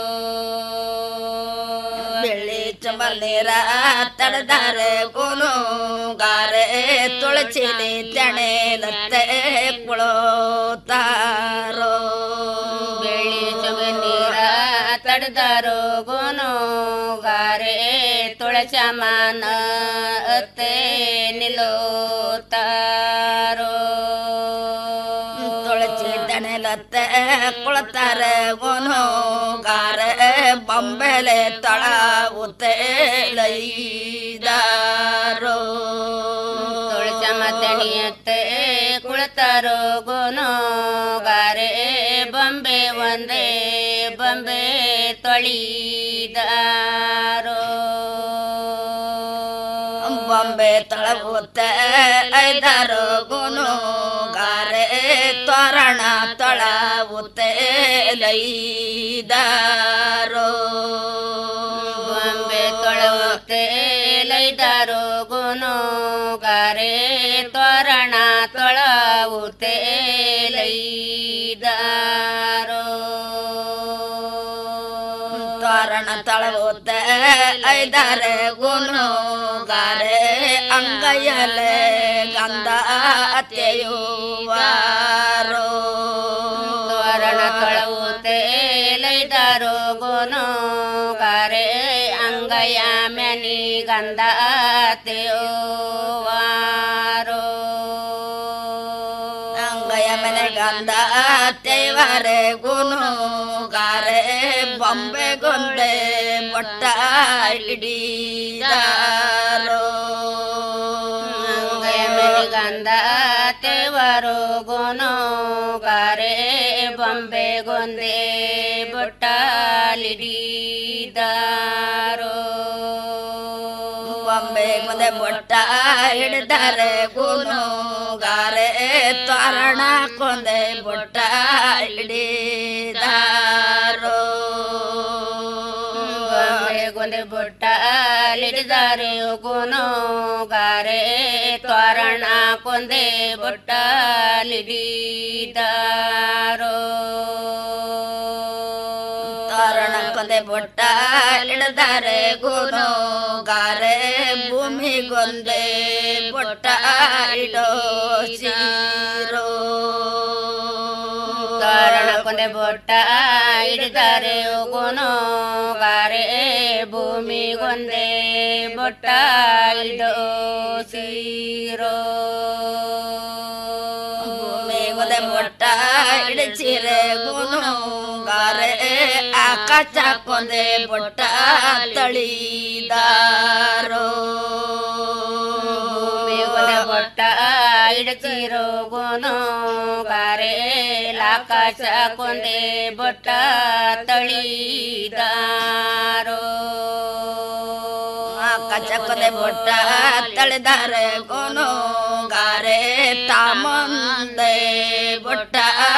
ಬೆಳ್ಳಿ ಚೊಂಬಲ್ ನೀರ ತಡದಾರೆ ಗುಣಗಾರೆ ತುಳಚಿಲಿ ತೆಣೆಲತ್ತೆ ಕುಳೋತಾರೋ ಬೆಳ್ಳಿ ಚೊಂಬೆ ನೀರ ತಡೆದಾರೋ ಗುನುಗಾರೆ ತುಳಸಮನ ಅತ್ತೆ ನಿಲ್ಲೋತಾರೋ ತುಳಚಿ ತೆಣೆಲತ್ತೆ ಕುಳತಾರೆ ಗುಣಗಾರೆ ಬೊಂಬೆಲೆ ತಳ ಉತ್ತೇಲೈದಾರೋ ತುಳಸಮ ತಣಿಯತ್ತೆ ಕುಳತಾರೋ ಗುನುಗಾರೆ ಬೊಂಬೆ ಒಂದೇ ಬೊಂಬೆ ತೊಳಿದಾರೋ ಬೊಂಬೆ ತಳಬುತ್ತೆ ಐದಾರು ಗುನುಗಾರೆ ತೋರಣ ತೊಳಬುತ್ತೆ ಲೈದಾರೋ ಬೊಂಬೆ ತೊಳವುತ್ತೆ ಲೈದಾರೋ ಗುನುಗಾರೆ ತೋರಣ ತೊಳವುತ್ತೆ ಲೈದಾರೋ ತೋರಣ ತಳಬುತ್ತೆ ಐದಾರೆ ಗುನುಗಾರೆ ಅಂಗೈಯಲೆ ಗಂಧ ಅತ್ತೆಯುವಾರೋ ತೋರಣ ತೊಳವುತ್ತೆ ಲೈದಾರೋ ಗುನು ಗುನು ಗಾರೆ ಅಂಗಯ ಮೆನಿ ಗಂಧ ವಾರೋ ಅಂಗಯ ಮನೆ ಗಂಧ ತೇವರೆ ಗುನು ಗಾರೆ ಬೊಂಬೆ ಗೊಂದೆ ಬೊಟ್ಟ ಹಿಡಿದಾರೋ ಅಂಗಯ ಮೆನಿ ಗಂಧ ತೇವರು ಗುನು ಗಾರೆ ಬೊಂಬೆ ಗೊಂದೆ ಬೊಟ್ಟಾಲಿಡಿದಾರೋ ಬೊಂಬೆ ಗೊಂದೆ ಬೊಟ್ಟ ಹಿಡಿದಾರೆ ಗುನು ಗಾರೆ ತೋರಣ ಕೊಂದೆ ಬೊಟ್ಟ ಹಿಡಿದಾರೋ ಬೊಂಬೆ ಗೊಂದೆ ಬೊಟ್ಟಾಲಿಡಿದಾರೆ ಗುನು ಗಾರೆ ತೋರಣ ಕೊಂದೆ ಬೊಟ್ಟಾಲಿಡಿದಾರೋ ತೋರಣ ಕೊಂದೆ ಬೊಟ್ಟ ಹಿಡಿದಾರೆ ಗುನು ಗಾರೆ ಭೂಮಿ ಗೊಂದೆ ಬೊಟ್ಟ ಇಡೋ ಸೀರೋ ಕಾರಣ ಕೊಂದೆ ಬೊಟ್ಟ ಹಿಡಿದಾರೆ ಗುನು ಗಾರೆ ಭೂಮಿ ಗೊಂದೆ ಬೊಟ್ಟ ಇಡೋ ಸೀರೋ ಭೂಮಿ ಗೊಂದೆ ಬೊಟ್ಟ ಹಿಡಿಸಿರೆ ಗುನು ಗಾರೆ ಆಕಾಶ ಕೊಂದೆ ಬೊಟ್ಟ ತಳಿದಾರೋ ಭೂಮಿ ಗೊಂದೆ ಬೊಟ್ಟ ಹಿಡಿಸಿರೋ ಗುನು ಗಾರೆ ಆಕಾಶ ಕೊಂದೆ ಬೊಟ್ಟ ತಳಿದಾರೋ ಆಕಾಶ ಕೊಂದೆ ಬೊಟ್ಟ ತಳಿದಾರೆ ಗುನು ಗಾರೆ ತಾಮಂದೆ ಬೊಟ್ಟ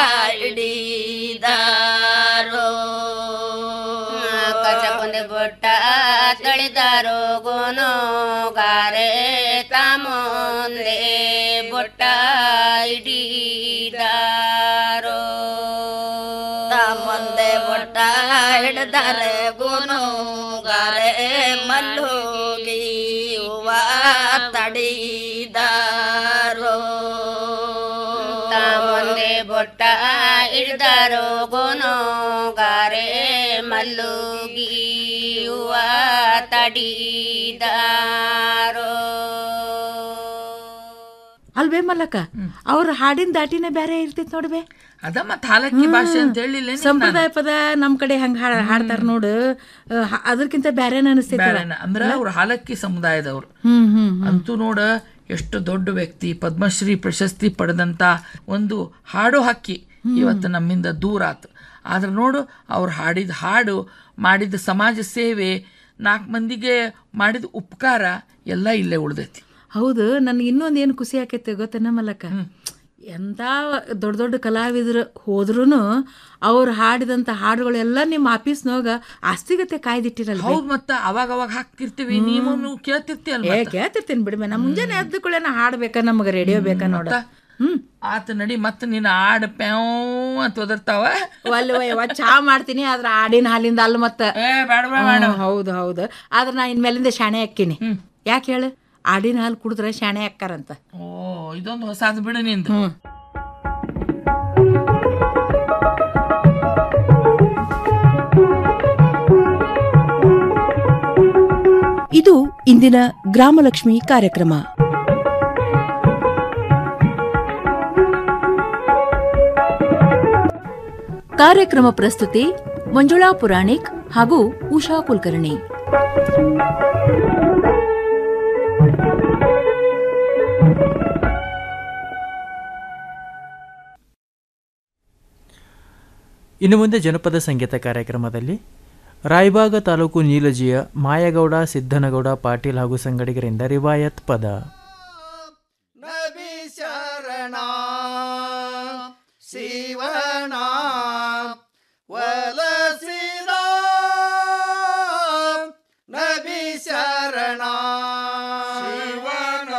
ಹಿಡಿದಾರೋ ಆಕಾಶ ಕೊಂದೆ ಬೊಟ್ಟ ತಳಿದಾರೋ ಗುನು ಗಾರೆ ತಾಮೊಂದೆ ಬೊಟ್ಟ ಹಿಡಿದಾರೋ ಮುಂದೆ ಬೊಟ್ಟ ಹಿಡಿದಾರೆ ಗುನು ಗಾರೆ ಮಲ್ಲುಗಿ ಹೂವ ತಡಿದಾರೋ ಮುಂದೆ ಬೊಟ್ಟ ಹಿಡಿದಾರೋ ಗುನು ಗಾರೆ ಮಲ್ಲುಗಿ ಹೂವ ತಡಿದಾರೋ ಅಲ್ವೇ ಮಲ್ಲಕ್ಕ ಅವ್ರ ಹಾಡಿನ ದಾಟಿನೇ ಬೇರೆ ಇರ್ತೈತಿ ನೋಡ್ಬೇ ಅದ ಮತ್ ಹಾಲಕ್ಕಿ ಭಾಷೆ ಅಂತ ಹೇಳಿಲ್ಲ ನಿಂಗ್ ಸಂಪ್ರದಾಯ ಪದ ನಮ್ ಕಡೆ ಹಂಗ ಹಾಡ್ ಹಾಡ್ತಾರ ನೋಡು ಆ, ಹ- ಅದಕ್ಕಿಂತ ಬೇರೆ ಅನಿಸ್ತೈತಿ ಬ್ಯಾರೆನ. ಅಂದ್ರ ಅವ್ರ ಹಾಲಕ್ಕಿ ಸಮುದಾಯದವ್ರು ಹ್ಮ್ ಹ್ಮ್ ಅಂತೂ ನೋಡ ಎಷ್ಟು ದೊಡ್ಡ ವ್ಯಕ್ತಿ ಪದ್ಮಶ್ರೀ ಪ್ರಶಸ್ತಿ ಪಡೆದಂತ ಒಂದು ಹಾಡು ಹಕ್ಕಿ ಇವತ್ತು ನಮ್ಮಿಂದ ದೂರ ಆತು ಆದ್ರೆ ನೋಡು ಅವ್ರು ಹಾಡಿದ ಹಾಡು ಮಾಡಿದ ಸಮಾಜ ಸೇವೆ ನಾಲ್ಕು ಮಂದಿಗೆ ಮಾಡಿದ ಉಪಕಾರ ಎಲ್ಲ ಇಲ್ಲೇ ಉಳ್ದೈತಿ ಹೌದು ನನ್ಗೆ ಇನ್ನೊಂದು ಏನು ಖುಷಿ ಆಕೈತೆ ಗೊತ್ತೇನ ಮಲ್ಲಕ್ಕ ಎಂಥ ದೊಡ್ಡ ದೊಡ್ಡ ಕಲಾವಿದರು ಹೋದ್ರೂ ಅವ್ರು ಹಾಡಿದಂಥ ಹಾಡುಗಳೆಲ್ಲ ನಿಮ್ಮ ಆಫೀಸ್ನೊಳಗ ಆಸ್ತಿಗತೆ ಕಾಯ್ದಿಟ್ಟಿರಲ್ಲ ಹೌದ್ ಮತ್ತ ಅವಾಗ ಅವಾಗ ಹಾಕ್ತಿರ್ತೀವಿ ನೀವು ನೀವು ಕೇಳ್ತಿರ್ತೀಯಲ್ಲ ಏ ಕೇಳ್ತಿರ್ತೀನಿ ಬಿಡ್ಬೆ ನಾ ಮುಂಜಾನೆ ಎದ್ದ ಕೂಡ ನಾ ಹಾಡ್ಬೇಕಾ ನಮಗೆ ರೇಡಿಯೋ ಬೇಕಾ ನೋಡ ಹ್ಮ್ ಆತ ನಡಿ ಮತ್ತ ನಿನ್ನ ಆಡ್ ಪ್ಯಾವ್ ಅಂತ ಒದರ್ತಾವ ಒಲ್ಲೆ ಒಯ್ಯವ್ವ, ಚಾ ಮಾಡ್ತೀನಿ ಆದ್ರ ಆಡಿನ ಹಾಲಿಂದ ಅಲ್ಲ ಮತ್ತ ಬೇಡ ಬೇಡ ಹ್ಮ್, ಹೌದು ಹೌದು ಆದ್ರ ನಾ ಇನ್ಮೇಲಿಂದ ಶಾಣೆ ಅಕ್ಕಿನಿ ಯಾಕೆ ಹೇಳು ಆಡಿನ ಹಾಲು ಕುಡಿದ್ರೆ ಶಾಣೆ ಅಕ್ಕಾರಂತ ಓ ಇದೊಂದು ಹೊಸಾದ್ ಬಿಡು ನಿಂದು ಇದು ಇಂದಿನ ಗ್ರಾಮಲಕ್ಷ್ಮಿ ಕಾರ್ಯಕ್ರಮ ಕಾರ್ಯಕ್ರಮ ಪ್ರಸ್ತುತಿ ಮಂಜುಳಾ ಪುರಾಣಿಕ್ ಹಾಗೂ ಉಷಾ ಕುಲಕರ್ಣಿ ಇನ್ನು ಮುಂದೆ ಜನಪದ ಸಂಗೀತ ಕಾರ್ಯಕ್ರಮದಲ್ಲಿ ರಾಯಬಾಗ ತಾಲೂಕು ನೀಲಜಿಯ ಮಾಯಗೌಡ ಸಿದ್ದನಗೌಡ ಪಾಟೀಲ್ ಹಾಗೂ ಸಂಗಡಿಗರಿಂದ ರಿವಾಯತ್ ಪದ ಶರಣ ಶಿವನ ವಲಸಿದ ನಬಿ ಶರಣ ಶಿವನ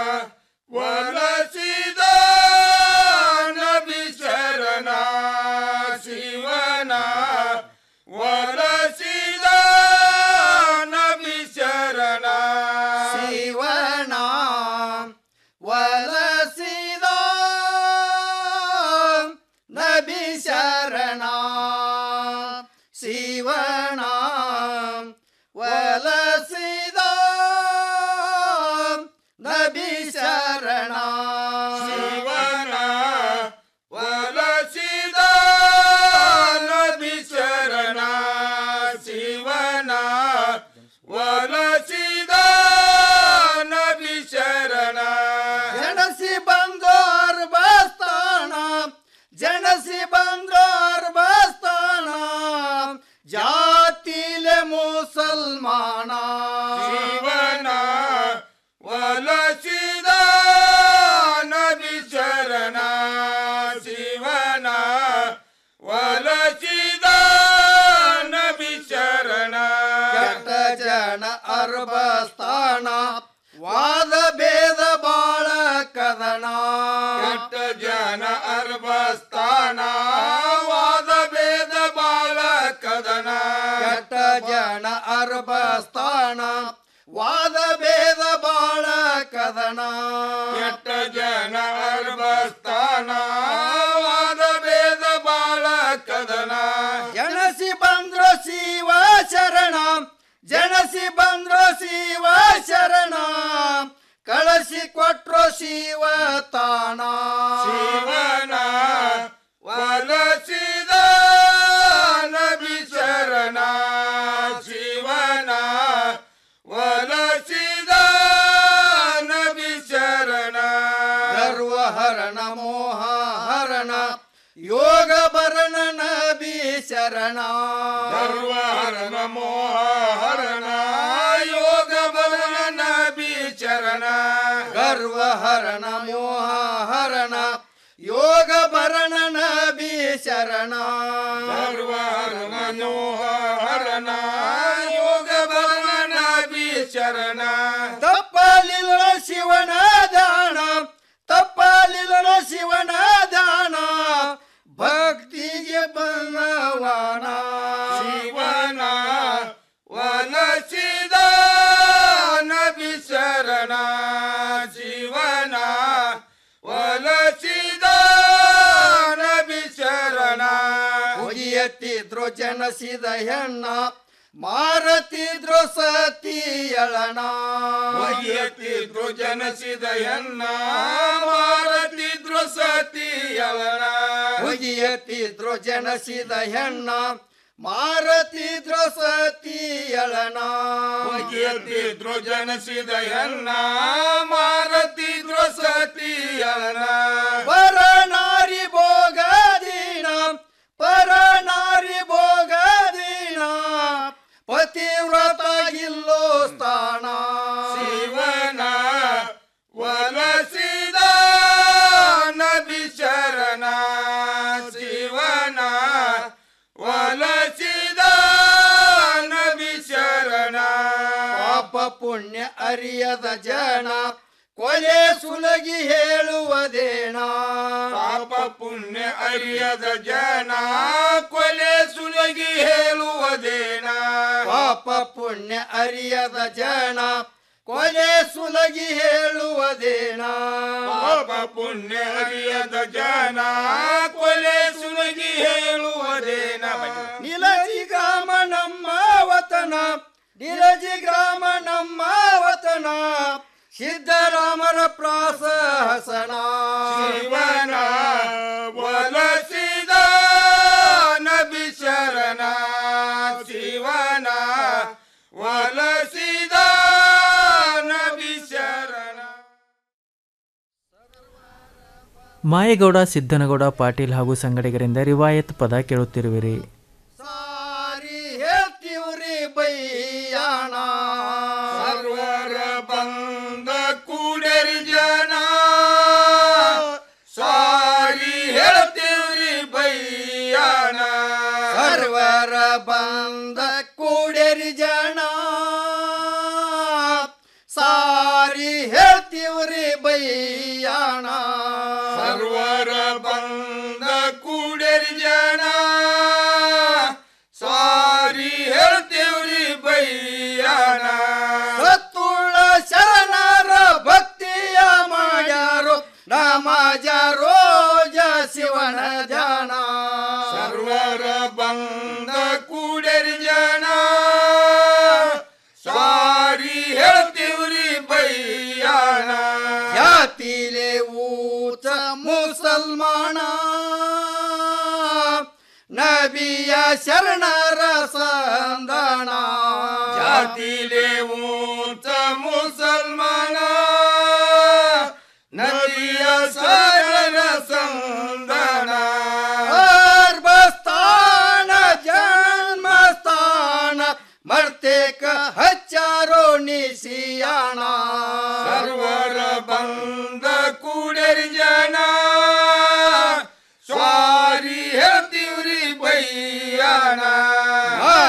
ವಲಸಿದ ನಬಿ ಶರಣ ಶಿವನ ವಲಸಿದ ನಬಿ ಶರಣ ಶಿವನ ವಲಸಿದ ನಬಿ ಶರಣ ಶಿವಣ ನಬಿ ಶರಣ ಶಿವನ ಒಲಸಿದ ನಬಿ ಶರಣ ಶಿವನ ಒಲಸಿದ ನಬಿ ಶರಣ ಜನಸಿ ಬಂದೋರ್ ಬಸ್ತಾನ ಜನಸಿ ಬಂದೋರ್ ಬಸ್ತಾನ ಜಾತಿಲೆ ಮುಸಲ್ಮಾನ ಶಿವನ ಒಲಸಿದ ನಬಿ ಶರಣ ಶಿವನ ಒಲಸಿದ ನಬಿ ಶರಣ ಕೆಟ್ಟ ಜನ ಅರ್ಬಸ್ತಾನ ವಾದ ಭೇದ ಬಾಳ ಕದನ ಕೆಟ್ಟ ಜನ ಅರ್ಬಸ್ತಾನ ವಾದ ಭೇದ ಬಾಳ ಕದನ ಕೆಟ್ಟ ಜನ ಅರ್ಬಸ್ತಾನ ವಾದ ಭೇದ ಬಾಳ ಕದನ ಕೆಟ್ಟ ಜನ ಅರ್ಬಸ್ತಾನ ವಾದ ಭೇದ ಬಾಳ ಕದನ ಜನಸಿ ಬಂದ್ರ ಶಿವ ಶರಣ ಜನಸಿ ಬಂದ್ರ ಶಿವ ಶರಣ ಕಳಸಿ ಕೊಟ್ರು ಶಿವ ತಾಣ ಶಿವನ ವಲಸಿದ ನಬಿ ಶರಣ ಶಿವನ ವಲಸಿದ ನಬಿ ಶರಣ ಗರ್ವಹರಣ ಮೋಹ ಹರಣ ಯೋಗ ಭರಣ ನಬಿ ಶರಣ ಗರ್ವಹರಣ ಮೋಹ ಹರಣ ಯೋಗ ಭರಣ ನಬಿ ಶರಣ ಗರ್ವಹರಣ ಮೋಹ ಹರಣ ಯೋಗ ಭರಣ ನಬಿ ಶರಣ ಗರ್ವಹರಣ ಮೋಹ ಹರಣ ಯೋಗ ಭರಣ ನಬಿ ಶರಣ ತಪ್ಪಲಿಲ್ಲ ಶಿವನ ದಾನ ತಪ್ಪಲಿಲ್ಲ ಶಿವನ ದಾನ ಭಕ್ತಿಗೆ ಬಲವಾನ ಶಿವನ ವಲಸಿದ ನಬಿ ಶರಣ ಶಿವನ ವಲಸಿದ ನಬಿ ಶರಣ ಉಗಿಯತ್ತಿದ್ರು ಜನಸಿದ ಹೆಣ್ಣ ಮಾರತಿದ್ರು ಸತಿಯಳಣ ಒಯ್ಯತ್ತಿದ್ರು ಜನಸಿದ ಹೆಣ್ಣ ಮಾರತಿದ್ರು ಸತಿಯಳಣ ಒಯ್ಯತ್ತಿದ್ರು ಜನಸಿದ ಹೆಣ್ಣ ಮಾರತಿದ್ರು ಸತಿಯಳಣ ಒಯ್ಯತ್ತಿದ್ರು ಜನಸಿದ ಹೆಣ್ಣ ಮಾರತಿದ್ರು ಸತಿಯಳಣ ಪರನಾರಿ ಭೋಗದೀನ ಪರನಾರಿ ಭೋಗದೀನ ಪತಿವ್ರತ ಇಲ್ಲೋ ಸ್ಥಾನ ಶಿವನ ವಲಸಿದ ನಬಿ ಶರಣ ಶಿವನ ವಲಸಿದ ನಬಿ ಶರಣ ಪಾಪ ಪುಣ್ಯ ಅರಿಯದ ಜನ ಕೊಲೆ ಸುಲಗಿ ಹೇಳುವುದೇಣ ಪಾಪ ಪುಣ್ಯ ಅರಿಯದ ಜನ ಕೊಲೆ ಸುಲಗಿ ಹೇಳುವುದೇನ ಪಾಪ ಪುಣ್ಯ ಅರಿಯದ ಜನ ಕೊಲೆ ಸುಲಗಿ ಹೇಳುವುದೇನ ಪಾಪ ಪುಣ್ಯ ಅರಿಯದ ಜನ ಕೊಲೆ ಸುಲಗಿ ಹೇಳುವುದೇನ ನಿಲಜಿ ಗ್ರಾಮ ನಮ್ಮ ವತನ ನಿಲಜಿ ಗ್ರಾಮ ನಮ್ಮ ವತನ ಸಿದ್ದರಾಮರ ಪ್ರಾಸಹಸನ ಶಿವನ ವಲಸಿದ ನಬಿ ಶರಣ ಶಿವನ ವಲಸಿದ ನಬಿ ಶರಣ ಮಾಯಗೌಡ ಸಿದ್ದನಗೌಡ ಪಾಟೀಲ್ ಹಾಗೂ ಸಂಗಡಿಗರಿಂದ ರಿವಾಯತ್ ಪದ ಕೇಳುತ್ತಿರುವಿರಿ ಹೇಳ್ತೀವ್ರಿ ಬೈಯಾಣ ಸರ್ವರ ಬಂದ ಕೂಡರಿ ಜನ ಸಾರಿ ಹೇಳ್ತೀವ್ರಿ ಬೈಯಾಣ ಸರ್ವರ ಬಂದ ಕೂಡರಿ ಜನ ಸಾರಿ ಹೇಳ್ತೀವ್ರಿ ಬೈಯಾಣ ಸರ್ವರ ಬಂದ ಕೂಡರಿ ಜನ ಸಾರಿ ಹೇಳ್ತೀವ್ರಿ ಬೈಯಾಣ ಸತ್ತುಳ ಶರಣರ ಭಕ್ತಿಯ ಮಾಡ್ಯಾರೋ ನಮಜಾರೋ ಜ ಶಿವನ ಜಾನ ಸರ್ವರ ಬಂದ ಕೂಡರಿ ಜನ ಸಾರಿ ಹೇಳ್ತೀವ್ರಿ ಬೈಯಾಣ ಸಂದಾಣ ನಬಿಯ ಶರಣರ ಸಂದಾಣ ಜಾತಿಲೆ ಊಂಚ ಮುಸಲ್ಮಾನ ನಬಿಯ ಶರಣ ಸಂದಾಣ ಗರ್ಭಸ್ಥಾನ ಜನ್ಮಸ್ಥಾನ ಮರ್ತೇಕ ಹಚ್ಚಾರೋ ನಿಸಿಯಾಣ ಸರ್ವರ ಬಂದ ಕೂಡರಿ ಜನ